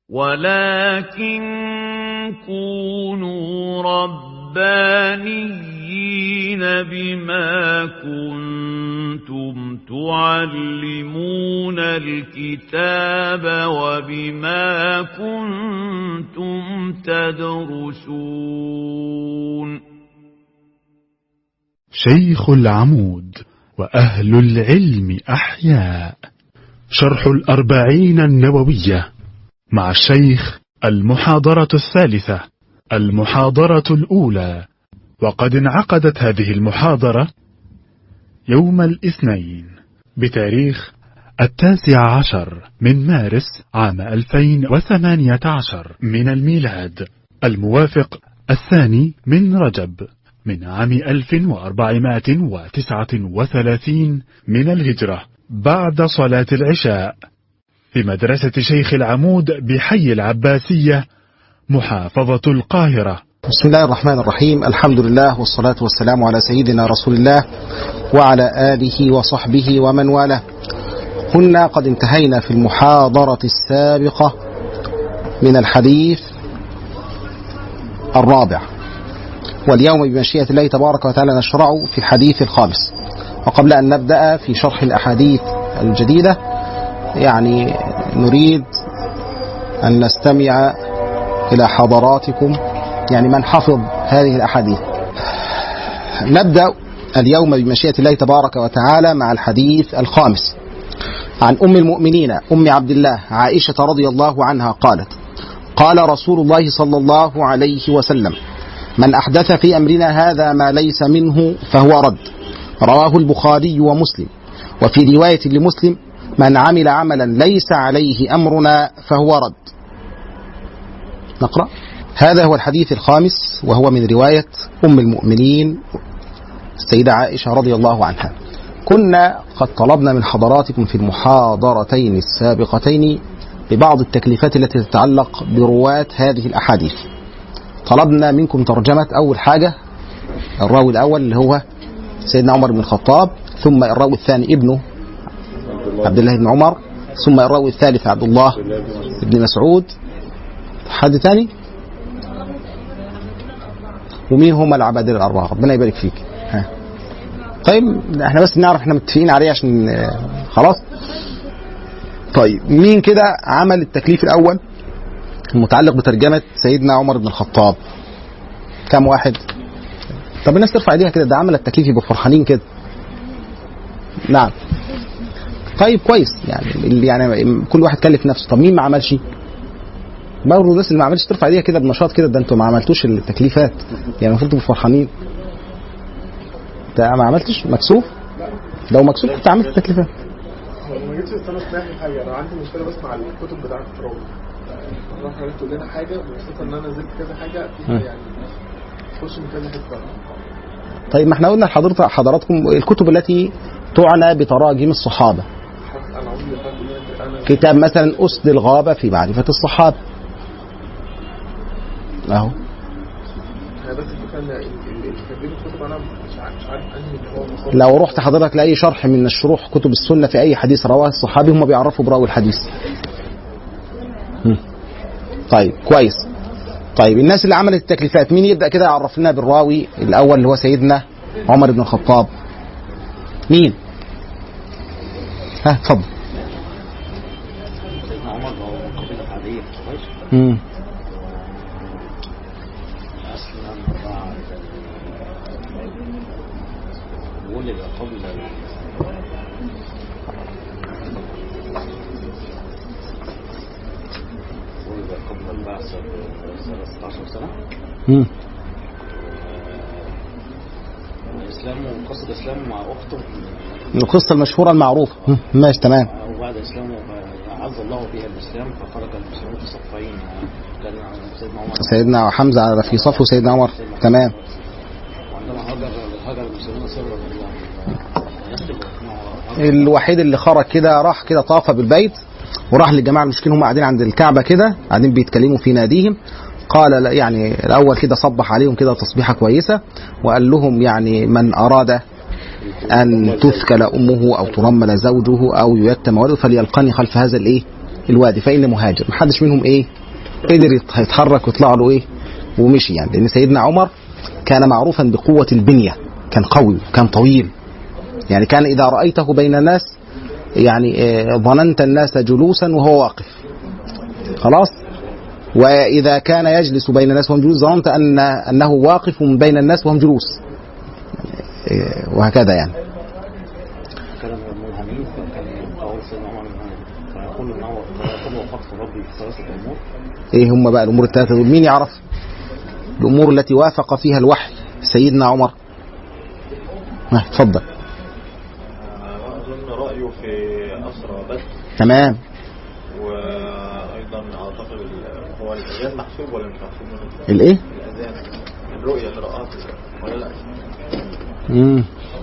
ولكن كونوا ربانيين بما كنتم تعلمون الكتاب وبما كنتم تدرسون شيخ العمود وأهل العلم أحياء شرح الأربعين النووية مع الشيخ المحاضرة الثالثة المحاضرة الأولى وقد انعقدت هذه المحاضرة يوم الاثنين بتاريخ التاسع عشر من مارس عام 2018 من الميلاد الموافق الثاني من رجب من عام 1439 من الهجرة بعد صلاة العشاء في مدرسة شيخ العمود بحي العباسية محافظة القاهرة بسم الله الرحمن الرحيم الحمد لله والصلاة والسلام على سيدنا رسول الله وعلى آله وصحبه ومن والاه كنا قد انتهينا في المحاضرة السابقة من الحديث الرابع واليوم بمشيئة الله تبارك وتعالى نشرع في الحديث الخامس وقبل أن نبدأ في شرح الأحاديث الجديدة يعني نريد أن نستمع إلى حضراتكم يعني من حفظ هذه الأحاديث نبدأ اليوم بمشيئة الله تبارك وتعالى مع الحديث الخامس عن أم المؤمنين أم عبد الله عائشة رضي الله عنها قالت قال رسول الله صلى الله عليه وسلم من أحدث في أمرنا هذا ما ليس منه فهو رد رواه البخاري ومسلم وفي رواية لمسلم من عمل عملا ليس عليه أمرنا فهو رد نقرأ هذا هو الحديث الخامس وهو من رواية أم المؤمنين السيدة عائشة رضي الله عنها كنا قد طلبنا من حضراتكم في المحاضرتين السابقتين ببعض التكليفات التي تتعلق برواة هذه الأحاديث طلبنا منكم ترجمة أول حاجة الراوي الأول اللي هو سيدنا عمر بن الخطاب ثم الراوي الثاني ابنه عبد الله بن عمر ثم الراوي الثالث عبد الله بن مسعود حد ثاني ومين هم العباد الأربعة ربنا يبارك فيك ها. طيب احنا بس نعرف احنا متفقين عليه عشان خلاص طيب مين كده عمل التكليف الأول المتعلق بترجمة سيدنا عمر بن الخطاب كم واحد طب الناس ترفع ايديها كده ده عمل التكليف يبقوا فرحانين كده نعم طيب كويس يعني اللي يعني كل واحد كلف نفسه طب مين ما عملش برضه الناس اللي ما عملش ترفع ايديها كده بنشاط كده ده انتوا ما عملتوش التكليفات يعني المفروض تبقوا فرحانين انت ما عملتش مكسوف لو مكسوف كنت عملت التكليفات ما جيتش استنى ناحية حاجه انا عندي مشكله بس مع الكتب بتاعت التراويح راح حضرتك تقول لنا حاجه بخصوصا ان انا نزلت كذا حاجه فيها يعني تخش من كذا حته طيب ما احنا قلنا لحضرتك حضراتكم الكتب التي تعنى بتراجم الصحابه انا عمري ما فهمت انا كتاب مثلا أسد الغابة في معرفة الصحابة أهو هي بس الفكره ان اللي كاتبين الكتب انا مش عارف مش عارف انهي اللي هو مصادر لو رحت حضرتك لأي شرح من الشروح كتب السنة في أي حديث رواه الصحابي هم بيعرفوا براوي الحديث هم. طيب كويس طيب الناس اللي عملت التكليفات مين يبدأ كده يعرف لنا بالراوي الأول اللي هو سيدنا عمر بن الخطاب مين ها اتفضل سيدنا عمر هو من قبيلة عادية قريش مم. أسلم بعد ولد قبل ولد قبل البعثة ب 13 سنة مم. وإسلامه قصد إسلامه مع أخته القصة المشهورة المعروفة مم. ماشي تمام وبعد إسلامه عز الله بها الإسلام فخرج المسلمون في صفين كان سيدنا عمر سيدنا حمزة على في صفه سيدنا عمر تمام وعندما هاجر هاجر المسلمون سرا إلى يثرب الوحيد اللي خرج كده راح كده طاف بالبيت وراح للجماعه المشركين هم قاعدين عند الكعبه كده قاعدين بيتكلموا في ناديهم قال لا- يعني الاول كده صبح عليهم كده تصبيحه كويسه وقال لهم يعني من اراد ان تثكل امه او ترمل زوجه او يتم ولده فليلقني خلف هذا الايه الوادي فإني مهاجر محدش منهم إيه قدر يت- يتحرك ويطلع له إيه ومشي يعني لأن سيدنا عمر كان معروفا بقوة البنية كان قوي كان طويل يعني كان إذا رأيته بين الناس يعني آه، ظننت الناس جلوسا وهو واقف خلاص وإذا كان يجلس بين الناس وهم جلوس ظننت أن أنه واقف بين الناس وهم جلوس آه، وهكذا يعني كلام الملهمين فكان قول سيدنا عمر الملهم فيقول ان هو قد وفقت ربي في ثلاثه امور ايه هم بقى الامور الثلاثه دول مين يعرف الامور التي وافق فيها الوحي سيدنا عمر ها، اتفضل أظن رأيه في أسرى بس تمام وأيضا أعتقد ال- هو الأذان محسوب ولا مش محسوب منه؟ الايه الأذان الرؤية اللي رآها ولا لا؟ مم.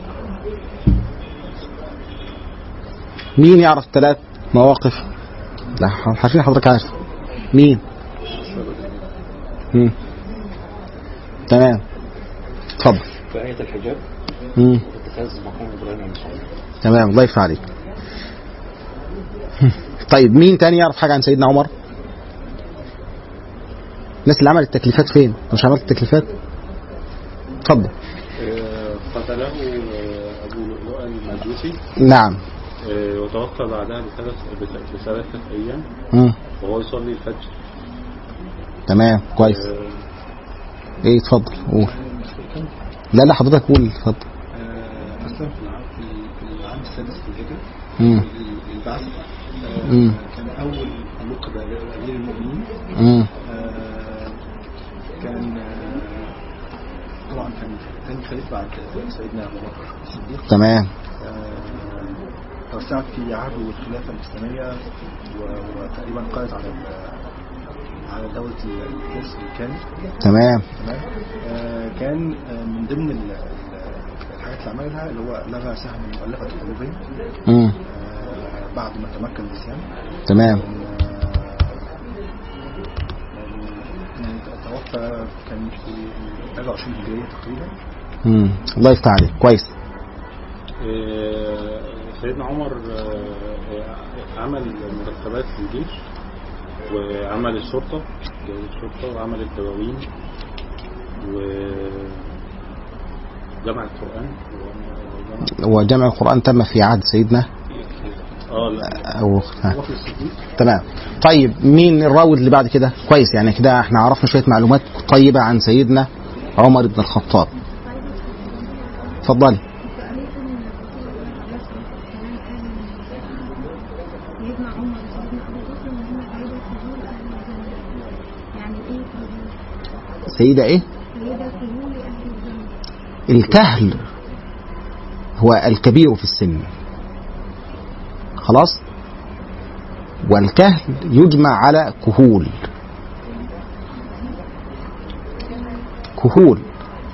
مين يعرف ثلاث مواقف لا عارفين حضرتك عارف مين مم. تمام اتفضل في آية الحجاب مم. اتخاذ مقام إبراهيم المصلي تمام الله يفتح عليك طيب مين تاني يعرف حاجة عن سيدنا عمر الناس اللي عملت التكليفات فين أنت مش عملت التكليفات اتفضل قتله أبو لؤلؤة المجوسي نعم آه، وتوفى بعدها بثلاث بث- بثلاثة أيام مم. وهو يصلي الفجر تمام كويس آه، ايه اتفضل قول لا لا حضرتك قول اتفضل آه، أسلم في العام في في العام السادس في الهجرة مم. للبعث آه، مم. كان أول لقب لأمير المؤمنين مم. آه، كان آه، طبعا كان ثاني خليفة بعد سيدنا أبو بكر الصديق تمام آه، توسعت في عهده الخلافة الإسلامية و- وتقريبا قضت على ال- على دولة الفرس بالكامل تمام تمام آه، كان آه، من ضمن ال- ال- الحاجات اللي عملها اللي هو لغى سهم مؤلفة قلوبهم مم. آه، بعد ما تمكن الإسلام تمام يعني توفى كان في 23 هجرية تقريبا مم. الله يفتح عليك كويس آه، سيدنا عمر آه، آه، عمل مرتبات في الجيش وعمل الشرطة جهاز الشرطة وعمل الدواوين وجمع القرآن وجمع- وجمع القرآن تم في عهد سيدنا اه لا أو ها. أبو بكر الصديق تمام طيب مين الراود اللي بعد كده كويس يعني كده احنا عرفنا شوية معلومات طيبة عن سيدنا عمر بن الخطاب اتفضلي سيدنا عمر وسيدنا ابو بكر وهم سيدة كهول اهل الجنة يعني ايه كهول؟ سيدة ايه سيدة كهول اهل الجنة الكهل هو الكبير في السن خلاص والكهل يجمع على كهول كهول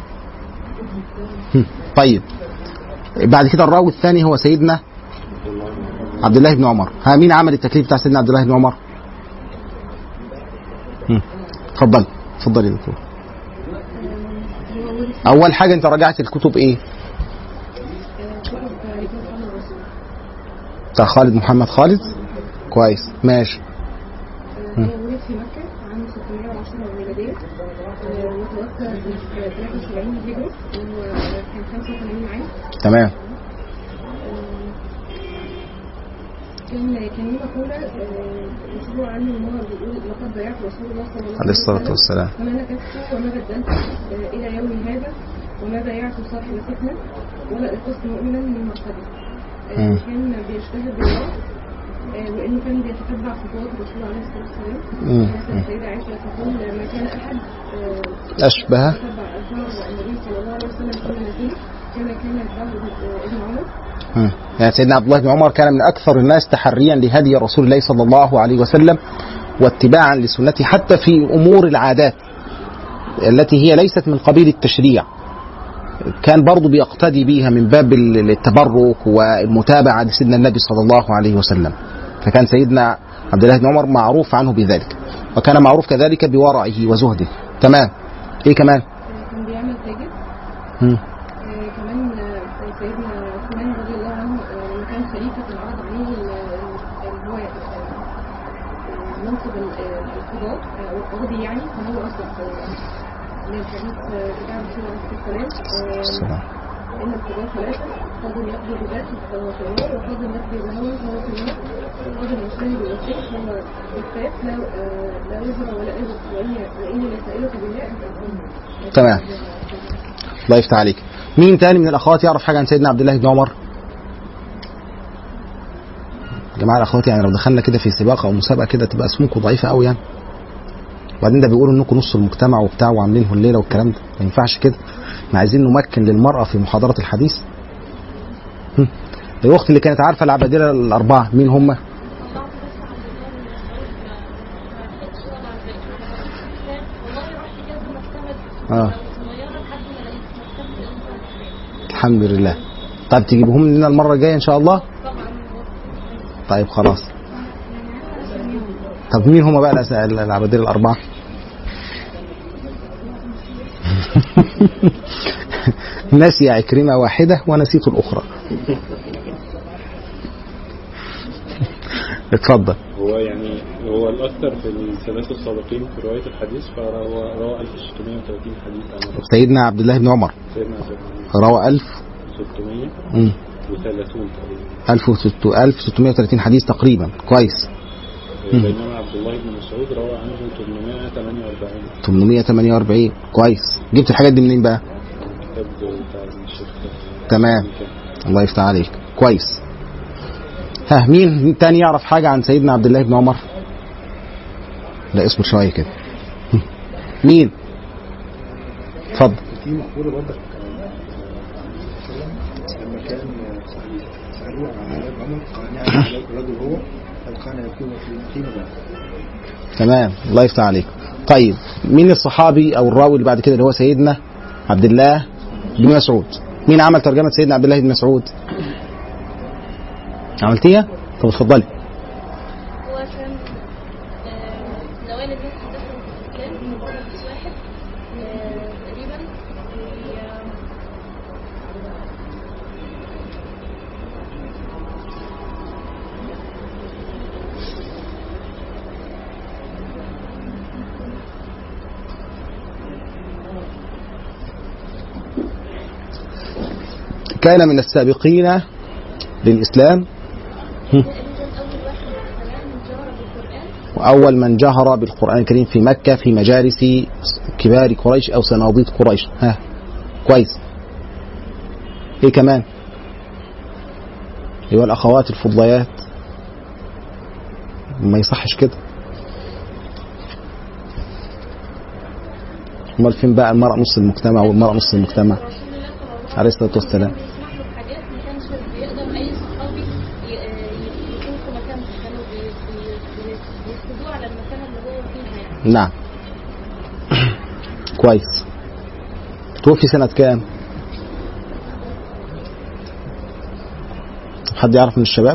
هم، طيب بعد كده الراوي الثاني هو سيدنا عبد الله بن عمر ها مين عمل التكليف بتاع سيدنا عبد الله بن عمر هم، اتفضل اتفضل يا دكتور اول حاجه انت راجعت الكتب ايه بتاع خالد محمد خالد كويس ماشي هو ولد في مكة عام 610 ميلادية آه، وتوفى في 73 هجري وكان 85 عام تمام كان كان ليه مقولة آه، مشهورة عنه ان هو بيقول لقد ضيعت رسول الله صلى الله عليه الصلاة والسلام وما نكثت وما بدلت آه، إلى يوم هذا وما بايعت صاحب فتنة ولا أقصت مؤمنا من مرتبة آه، مم. كان بيجتهد بالله آه، وإنه كان بيتتبع خطوات الرسول عليه الصلاة والسلام مم. مثلا السيدة عائشة تقول ما كان أحد آه، أشبه يتبع أثار النبي صلى الله عليه وسلم كل نبي كما كان يتبع ابن عمر مم. يعني سيدنا عبد الله بن عمر كان من أكثر الناس تحريا لهدي رسول الله صلى الله عليه وسلم واتباعا لسنته حتى في أمور العادات التي هي ليست من قبيل التشريع كان برضو بيقتدي بيها من باب ال- التبرك والمتابعة لسيدنا النبي صلى الله عليه وسلم فكان سيدنا عبد الله بن عمر معروف عنه بذلك وكان معروف كذلك بورعه وزهده تمام ايه كمان آه، كان بيعمل تاجر مم. آه، كمان آه، سيدنا عثمان رضي الله عنه آه، لما كان خليفة العرض عليه ال- ال- الهواية منصب ال- آه، القضاء آه، او القاضي يعني فهو اصلا من الحديث آه، بتاع رسول الله صلى الله عليه وسلم السلام. آه، ان القضاء ثلاثه قاضي يقضي بذات فهو في النار وقاضي يقضي بهوى فهو في النار وقاضي المسلم بالوثيق فهو بالفات لا آه، لا يظهر ولا يظهر وإني- واني لسائلك بالله ان تكون تمام. الله يفتح عليك مين تاني من الاخوات يعرف حاجه عن سيدنا عبد الله بن عمر يا جماعه الاخوات يعني لو دخلنا كده في سباق او مسابقه كده تبقى اسمكم ضعيفه قوي يعني وبعدين ده بيقولوا انكم نص المجتمع وبتاع وعاملين الليله والكلام ده ما ينفعش كده احنا عايزين نمكن للمراه في محاضره الحديث هم. الاخت اللي كانت عارفه العبادله الاربعه مين هم اه الحمد لله طيب تجيبهم لنا المره الجايه ان شاء الله طيب خلاص طب مين هم بقى الأس- العبادله الاربعه نسي عكرمه واحده ونسيت الاخرى اتفضل هو يعني هو الأكثر في الثلاثة السابقين في رواية الحديث فهو روى 1630 حديث عن سيدنا عبد الله بن عمر سيدنا سيدنا روى 1000 630 مم. تقريبا 1630 حديث تقريبا كويس مم. بينما عبد الله بن مسعود روى عنه 848 848 كويس جبت الحاجات دي منين بقى كتاب بتاع الشيخ تمام الله يفتح عليك كويس ها مين مين تاني يعرف حاجة عن سيدنا عبد الله بن عمر لا اصبر شوية كده هم. مين اتفضل في مقولة برضك لما كان سألوه عن علاج عمر قال نعم علاج الرجل هو قد كان يكون في قيمة بعد تمام الله يفتح عليك طيب مين الصحابي او الراوي اللي بعد كده اللي هو سيدنا عبد الله بن مسعود مين عمل ترجمة سيدنا عبد الله بن مسعود عملتيها طب اتفضلي هو كان آه، نوال الناس دخلوا في الإسلام من بره بس واحد آه، تقريبا و- كان من السابقين للإسلام هم. وأول من جهر بالقرآن الكريم في مكة في مجالس كبار قريش أو صناديد قريش ها كويس إيه كمان أيها الأخوات الفضليات ما يصحش كده امال فين بقى المرأة نص المجتمع والمرأة نص المجتمع عليه الصلاة والسلام يسمح له بحاجات ما كانش بيقدر أي صحابي ي- ي- يكون في مكانه كانوا بي- بي- بي- بيسندوه على المكان اللي هو فيها يعني نعم كويس توفي سنة كام؟ حد يعرف من الشباب؟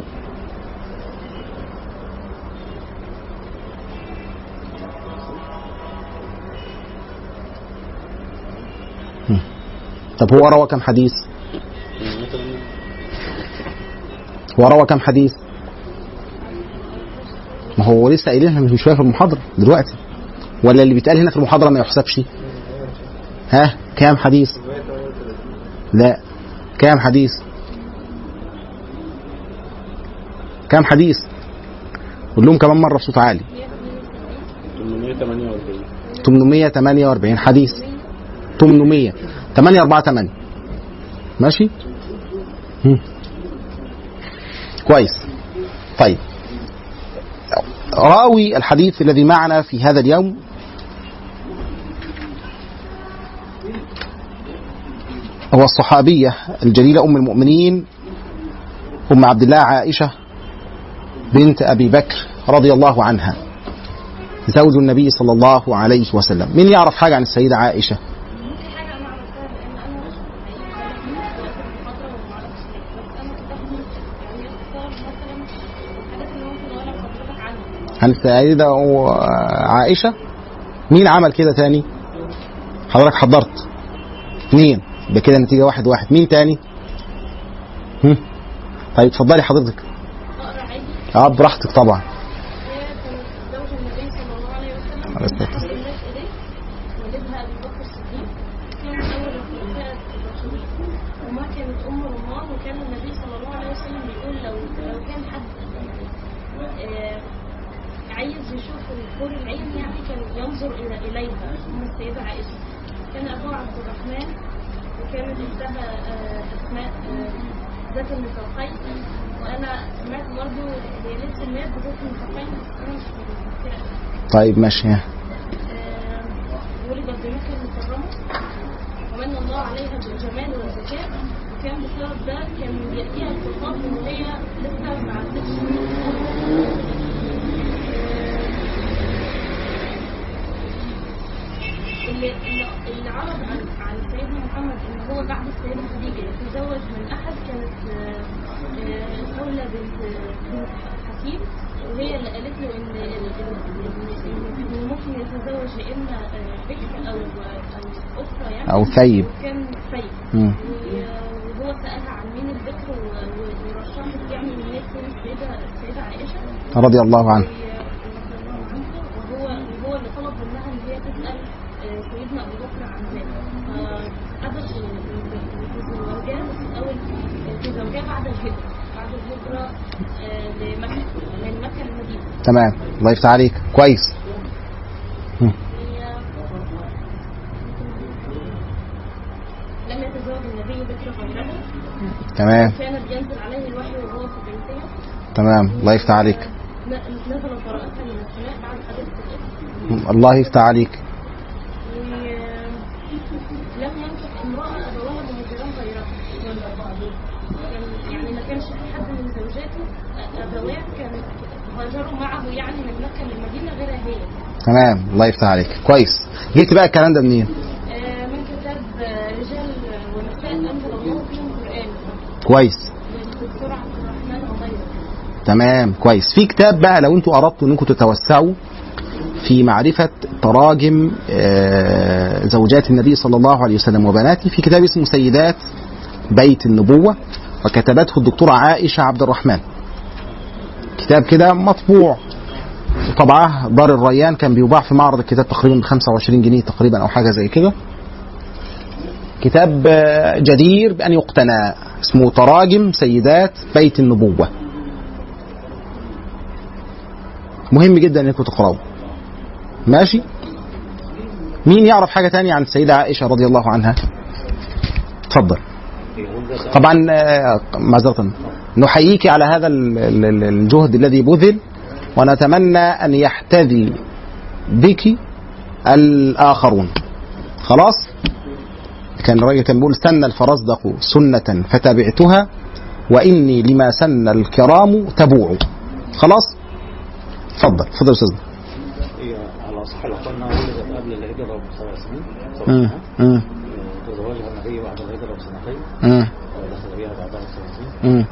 هم. طب هو روى كم حديث؟ مثلا هو روى كم حديث؟ ما هو لسه قايلينها من شويه في المحاضره دلوقتي ولا اللي بيتقال هنا في المحاضره ما يحسبش؟ ها كام حديث؟ لا كام حديث؟ كام حديث؟ قول لهم كمان مره بصوت عالي 848 848 حديث 800 8 4 8 ماشي هم. كويس طيب راوي الحديث الذي معنا في هذا اليوم هو الصحابية الجليلة أم المؤمنين أم عبد الله عائشة بنت أبي بكر رضي الله عنها زوج النبي صلى الله عليه وسلم مين يعرف حاجة عن السيدة عائشة في حاجة أنا عرفتها لأن أنا عن السيدة عائشة مين عمل كده تاني حضرتك حضرت اثنين يبقى كده نتيجة واحد واحد مين تاني هم؟ طيب اتفضلي حضرتك أقرأ عادي اه براحتك طبعا هي كانت زوج الصلاة أحب الناس إليه والدها أبي بكر الصديق كان أول الخلفاء الراشدين وما كانت أم رمان وكان النبي صلى الله عليه وسلم بيقول لو لو كان حد آه، عايز يشوف الحور العين يعني كان ينظر إلى إليها أم السيدة عائشة كان أبوها عبد الرحمن وكانت أختها آه، أسماء آه، ذات النطاقين وأنا سمعت برضه هي ليه سميت بذات النطاقين بس أنا مش متذكرة طيب ماشي ها. ولدت بمكة المكرمة ومن الله عليها بالجمال والذكاء وكان بسبب ده كان يأتيها الخطاب إن هي لسه ما عدتش اللي اللي اللي عرض عن عن سيدنا محمد ان هو بعد السيده خديجه يتزوج من احد كانت آه، آه، خولة بنت بنت حكيم وهي اللي قالت له ان إن- إن- إن ممكن يتزوج يا اما آه، بكر او او اخرى يعني أو ثيب. وكان ثيب مم. و- وهو سالها عن مين البكر و- و- ورشحت يعني ان هي تكون السيده السيده عائشه رضي الله عنه وهو وهو اللي طلب منها ان هي تسال آه، سيدنا ابو بكر عن ذلك فقدر تزوجها بس الاول تزوجها بعد الهجره بعد الهجره آه، لمكه من مكه للمدينه تمام الله يفتح عليك كويس مم. هي لم يتزوج النبي بكر غيرها تمام كانت ينزل عليه الوحي وهو في بيتها تمام الله يفتح عليك ن- نزل براءتها من السماء بعد حدث الإفك مم. الله يفتح عليك لم ينكح امرأة أبواها مهاجران غيرها كان- يعني ما كانش في حد من زوجاته أبواه كانوا هاجروا معه يعني من مكة للمدينة غيرها هي تمام الله يفتح عليك كويس جبت بقى الكلام ده منين آه، من كتاب آه، رجال ونساء أنزل الله فيهم القرآن كويس للدكتور عبد الرحمن عمير تمام كويس في كتاب بقى لو انتوا اردتوا انكم تتوسعوا في معرفة تراجم آه، زوجات النبي صلى الله عليه وسلم وبناته في كتاب اسمه سيدات بيت النبوة وكتبته الدكتورة عائشة عبد الرحمن كتاب كده مطبوع طبعه دار الريان كان بيباع في معرض الكتاب تقريبا ب 25 جنيه تقريبا او حاجه زي كده كتاب آه، جدير بان يقتنى اسمه تراجم سيدات بيت النبوه مهم جدا انكم تقراوه ماشي مين يعرف حاجه تانية عن السيده عائشه رضي الله عنها اتفضل طبعا آه، معذره نحييك على هذا ال- ال- ال- الجهد الذي بذل ونتمنى ان يحتذي بك الاخرون خلاص كان الراجل كان بيقول سن الفرزدق سنة فتبعتها وإني لما سن الكرام تبوع خلاص اتفضل اتفضل يا استاذنا هي على صح اخواننا ولدت قبل الهجره بسبع سنين سبع مم. سنوات مم. تزوجها النبي بعد الهجره بسنتين مم. ودخل بها بعدها بسنتين مم.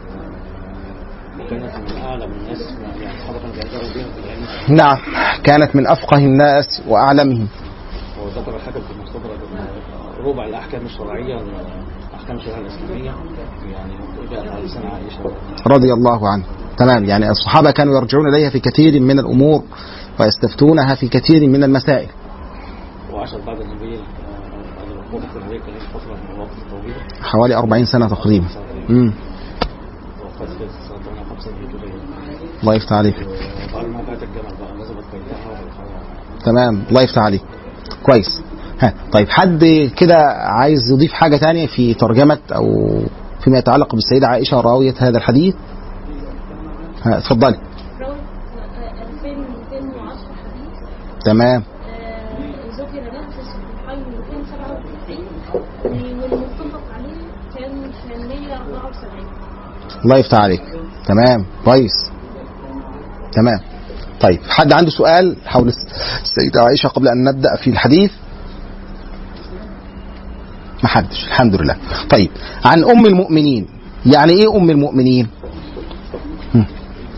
وكانت من اعلم الناس يعني الصحابه كانوا بيعتبروا بها في العلم نعم كانت من أفقه الناس وأعلمهم وذكر الحاكم في المستدرك ان ربع الاحكام الشرعيه احكام الشريعه الاسلاميه يعني جاءت على لسان عائشه رضي الله عنه تمام يعني الصحابة كانوا يرجعون إليها في كثير من الأمور ويستفتونها في كثير من المسائل وعاشت بعد النبي آه، بعد الوفاه النبي كانت فتره من الوقت طويله حوالي 40 سنة تقريبا مم. وفات في سنه 58 هجريه الله يفتح عليك وبعد ما فات الجمل بقى نزلت بيتها وخلاص تمام الله يفتح عليك كويس ها طيب حد كده عايز يضيف حاجة تانية في ترجمة أو فيما يتعلق بالسيدة عائشة راوية هذا الحديث ها اتفضلي روت 2210 حديث تمام آه، ذكر له في الصحيحين 297 والمتفق عليه كان كان 174 الله يفتح عليك تمام كويس تمام طيب حد عنده سؤال حول السيدة عائشة قبل أن نبدأ في الحديث ما حدش الحمد لله طيب عن أم المؤمنين يعني إيه أم المؤمنين هم.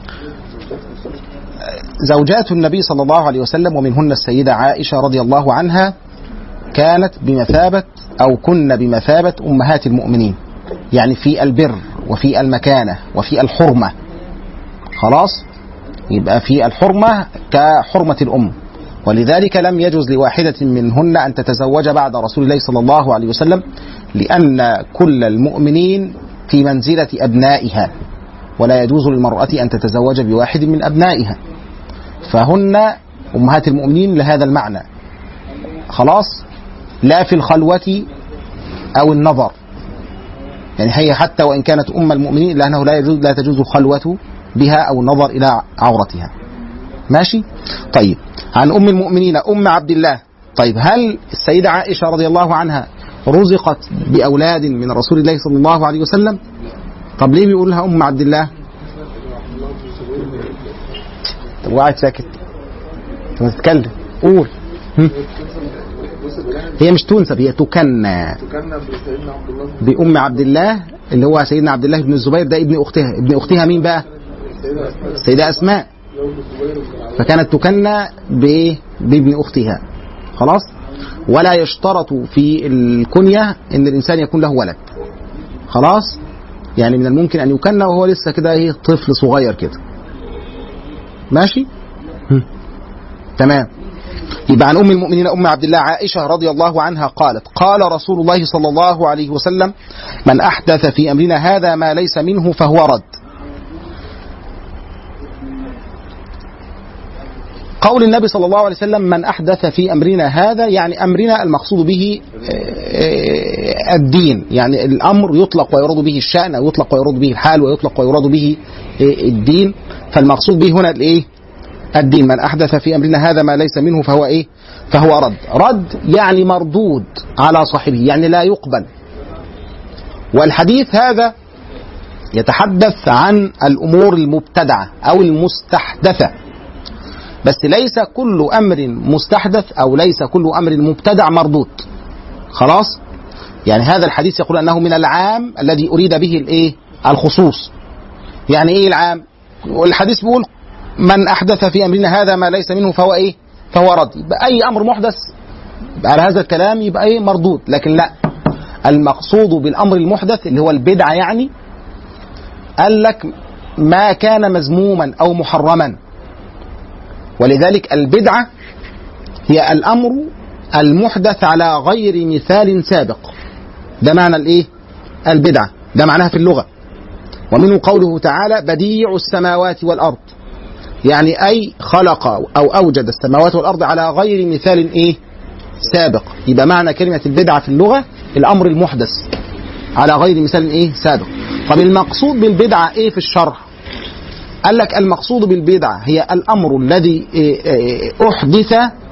زوجات النبي صلى الله عليه وسلم ومنهن السيدة عائشة رضي الله عنها كانت بمثابة أو كن بمثابة أمهات المؤمنين يعني في البر وفي المكانة وفي الحرمة خلاص يبقى في الحرمة كحرمة الأم ولذلك لم يجوز لواحدة منهن أن تتزوج بعد رسول الله صلى الله عليه وسلم لأن كل المؤمنين في منزلة أبنائها ولا يجوز للمرأة أن تتزوج بواحد من أبنائها فهن أمهات المؤمنين لهذا المعنى خلاص لا في الخلوة أو النظر يعني هي حتى وإن كانت أم المؤمنين لأنه لا يجوز لا تجوز الخلوة بها أو النظر إلى عورتها ماشي طيب عن أم المؤمنين أم عبد الله طيب هل السيدة عائشة رضي الله عنها رزقت بأولاد من رسول الله صلى الله عليه وسلم طب ليه بيقول لها أم عبد الله طب وقعد ساكت طب ما تتكلم قول هم؟ هي مش تنسب هي تكنى تكلم بسيدنا عبد الله بأم عبد الله اللي هو سيدنا عبد الله بن الزبير ده ابن أختها ابن أختها مين بقى السيدة أسماء السيدة أسماء يوم الزبير بن العوام فكانت تكنى ب- بابن أختها خلاص ولا يشترط في الكنية ان الانسان يكون له ولد خلاص يعني من الممكن ان يكنى وهو لسه كده ايه طفل صغير كده ماشي هم. تمام يبقى عن ام المؤمنين ام عبد الله عائشه رضي الله عنها قالت قال رسول الله صلى الله عليه وسلم من احدث في امرنا هذا ما ليس منه فهو رد قول النبي صلى الله عليه وسلم من احدث في امرنا هذا يعني امرنا المقصود به آه، الدين يعني الامر يطلق ويراد به الشان او يطلق ويراد به الحال ويطلق ويراد به آه، الدين فالمقصود به هنا الايه الدين من احدث في امرنا هذا ما ليس منه فهو ايه فهو رد رد يعني مردود على صاحبه يعني لا يقبل والحديث هذا يتحدث عن الامور المبتدعه او المستحدثه بس ليس كل امر مستحدث او ليس كل امر مبتدع مردود خلاص يعني هذا الحديث يقول انه من العام الذي اريد به الايه الخصوص يعني ايه العام والحديث بيقول من احدث في امرنا هذا ما ليس منه فهو ايه فهو رد يبقى اي امر محدث على هذا الكلام يبقى ايه مردود لكن لا المقصود بالامر المحدث اللي هو البدعه يعني قال لك ما كان مذموما او محرما ولذلك البدعة هي الأمر المحدث على غير مثال سابق ده معنى الإيه؟ البدعة ده معناها في اللغة ومنه قوله تعالى بديع السماوات والأرض يعني أي خلق أو أوجد السماوات والأرض على غير مثال إيه؟ سابق يبقى معنى كلمة البدعة في اللغة الأمر المحدث على غير مثال إيه؟ سابق طب المقصود بالبدعة إيه في الشرع؟ قال لك المقصود بالبدعة هي الأمر الذي أحدث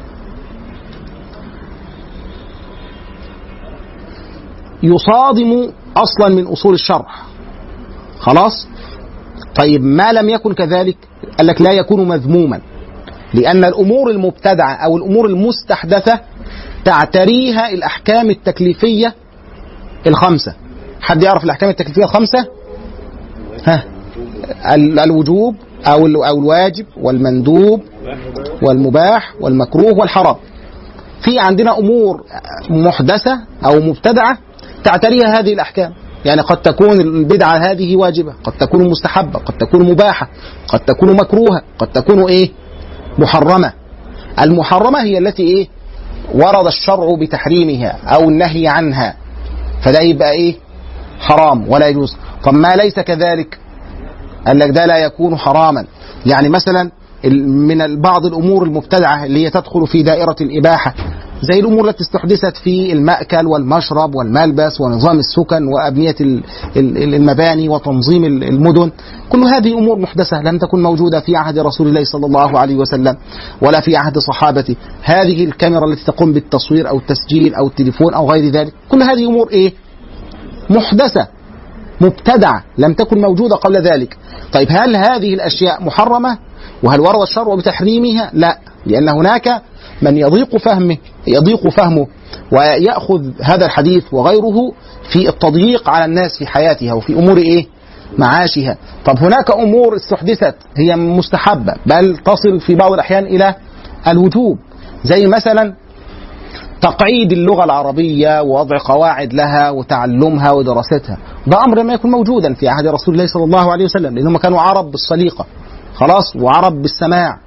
يصادم أصلا من أصول الشرع خلاص طيب ما لم يكن كذلك قال لك لا يكون مذموما لأن الأمور المبتدعة أو الأمور المستحدثة تعتريها الأحكام التكليفية الخمسة حد يعرف الأحكام التكليفية الخمسة ها ال- الوجوب أو ال- أو الواجب والمندوب والمباح والمكروه والحرام في عندنا أمور محدثة أو مبتدعة تعتريها هذه الأحكام يعني قد تكون البدعة هذه واجبة قد تكون مستحبة قد تكون مباحة قد تكون مكروهة قد تكون إيه محرمة المحرمة هي التي إيه ورد الشرع بتحريمها أو النهي عنها فده يبقى إيه حرام ولا يجوز طب ما ليس كذلك قال لك ده لا يكون حراما يعني مثلا ال- من ال- بعض الامور المبتدعه اللي هي تدخل في دائره الاباحه زي الامور التي استحدثت في الماكل والمشرب والملبس ونظام السكن وابنيه ال- ال- المباني وتنظيم ال- المدن كل هذه امور محدثه لم تكن موجوده في عهد رسول الله صلى الله عليه وسلم ولا في عهد صحابته هذه الكاميرا التي تقوم بالتصوير او التسجيل او التليفون او غير ذلك كل هذه امور ايه محدثه مبتدعة لم تكن موجودة قبل ذلك طيب هل هذه الأشياء محرمة وهل ورد الشرع بتحريمها لا لأن هناك من يضيق فهمه يضيق فهمه ويأخذ هذا الحديث وغيره في التضييق على الناس في حياتها وفي أمور إيه معاشها طب هناك أمور استحدثت هي مستحبة بل تصل في بعض الأحيان إلى الوجوب زي مثلا تقعيد اللغة العربية ووضع قواعد لها وتعلمها ودراستها ده أمر ما يكون موجودا في عهد رسول الله صلى الله عليه وسلم لأنهم كانوا عرب بالسليقة خلاص وعرب بالسماع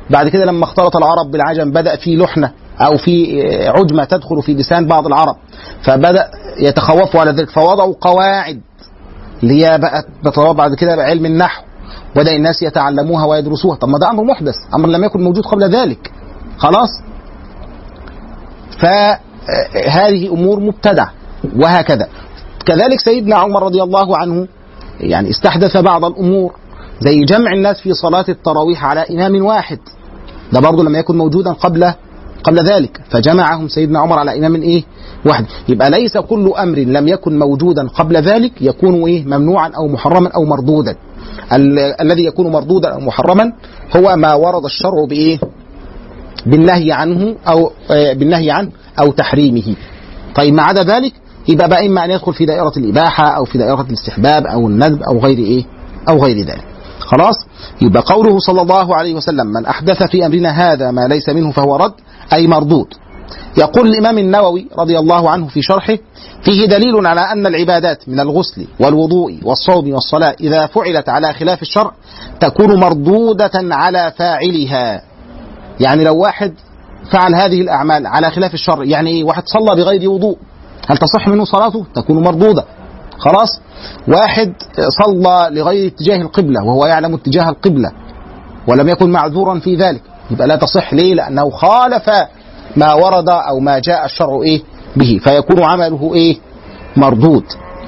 بعد كده لما اختلط العرب بالعجم بدأ في لحنة أو في عجمة تدخل في لسان بعض العرب فبدأ يتخوفوا على ذلك فوضعوا قواعد اللي هي بقت بتطور بعد كده بقى علم النحو بدأ الناس يتعلموها ويدرسوها طب ما ده أمر محدث أمر لم يكن موجود قبل ذلك خلاص فهذه أمور مبتدعة وهكذا كذلك سيدنا عمر رضي الله عنه يعني استحدث بعض الأمور زي جمع الناس في صلاة التراويح على إمام واحد ده برضه لم يكن موجودا قبل قبل ذلك فجمعهم سيدنا عمر على إمام إيه واحد يبقى ليس كل أمر لم يكن موجودا قبل ذلك يكون إيه ممنوعا أو محرما أو مردودا ال- الذي يكون مردودا أو محرما هو ما ورد الشرع بإيه بالنهي عنه أو آه، بالنهي عنه أو تحريمه طيب ما عدا ذلك يبقى بقى إما أن يدخل في دائرة الإباحة أو في دائرة الاستحباب أو الندب أو غير إيه أو غير ذلك خلاص يبقى قوله صلى الله عليه وسلم من أحدث في أمرنا هذا ما ليس منه فهو رد أي مردود يقول الإمام النووي رضي الله عنه في شرحه فيه دليل على أن العبادات من الغسل والوضوء والصوم والصلاة إذا فعلت على خلاف الشرع تكون مردودة على فاعلها يعني لو واحد فعل هذه الأعمال على خلاف الشرع يعني إيه واحد صلى بغير وضوء هل تصح منه صلاته تكون مردودة خلاص واحد صلى لغير اتجاه القبلة وهو يعلم اتجاه القبلة ولم يكن معذورا في ذلك يبقى لا تصح ليه لأنه خالف ما ورد أو ما جاء الشرع إيه به فيكون عمله إيه مردود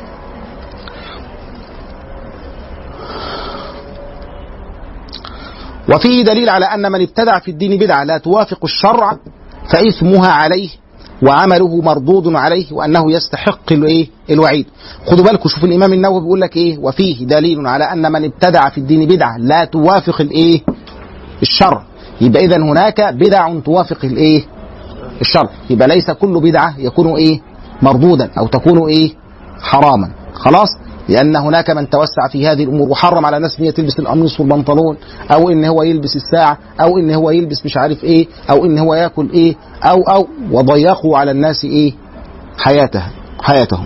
وفيه دليل على أن من ابتدع في الدين بدعة لا توافق الشرع فإثمها عليه وعمله مردود عليه وأنه يستحق الإيه الوعيد خدوا بالكم شوف الإمام النووي بيقول لك إيه وفيه دليل على أن من ابتدع في الدين بدعة لا توافق الإيه الشرع يبقى إذا هناك بدع توافق الإيه الشرع يبقى ليس كل بدعة يكون إيه مردودا أو تكون إيه حراما خلاص لأن هناك من توسع في هذه الأمور وحرم على الناس إن هي تلبس القميص والبنطلون أو إن هو يلبس الساعة أو إن هو يلبس مش عارف إيه أو إن هو ياكل إيه أو أو وضيقوا على الناس إيه حياتها حياتهم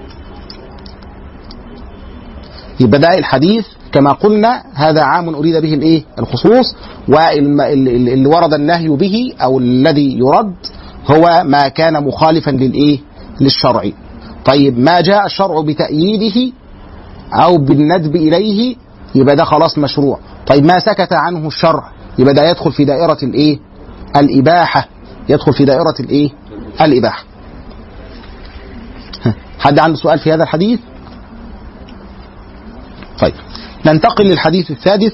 يبقى ده الحديث كما قلنا هذا عام أريد به الإيه الخصوص واللي ورد النهي به أو الذي يرد هو ما كان مخالفا للإيه للشرع طيب ما جاء الشرع بتأييده أو بالندب إليه يبقى ده خلاص مشروع طيب ما سكت عنه الشرع يبقى ده يدخل في دائرة الإيه الإباحة يدخل في دائرة الإيه الإباحة ها، حد عنده سؤال في هذا الحديث طيب ننتقل للحديث السادس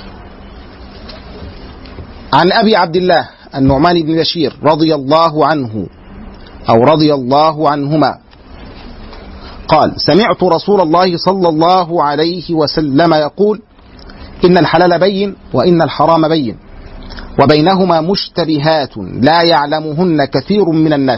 عن أبي عبد الله النعمان بن بشير رضي الله عنه أو رضي الله عنهما قال سمعت رسول الله صلى الله عليه وسلم يقول إن الحلال بين وإن الحرام بين وبينهما مشتبهات لا يعلمهن كثير من الناس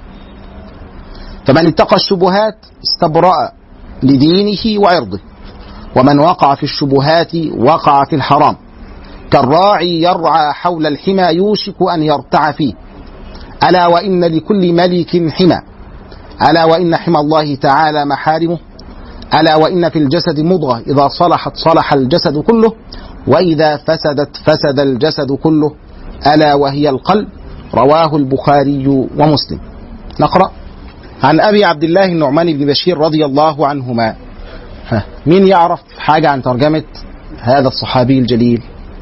فمن اتقى الشبهات استبرأ لدينه وعرضه ومن وقع في الشبهات وقع في الحرام كالراعي يرعى حول الحمى يوشك أن يرتع فيه ألا وإن لكل ملك حمى ألا وإن حمى الله تعالى محارمه ألا وإن في الجسد مضغة إذا صلحت صلح الجسد كله وإذا فسدت فسد الجسد كله ألا وهي القلب رواه البخاري ومسلم نقرأ عن أبي عبد الله النعمان بن بشير رضي الله عنهما ها مين يعرف حاجة عن ترجمة هذا الصحابي الجليل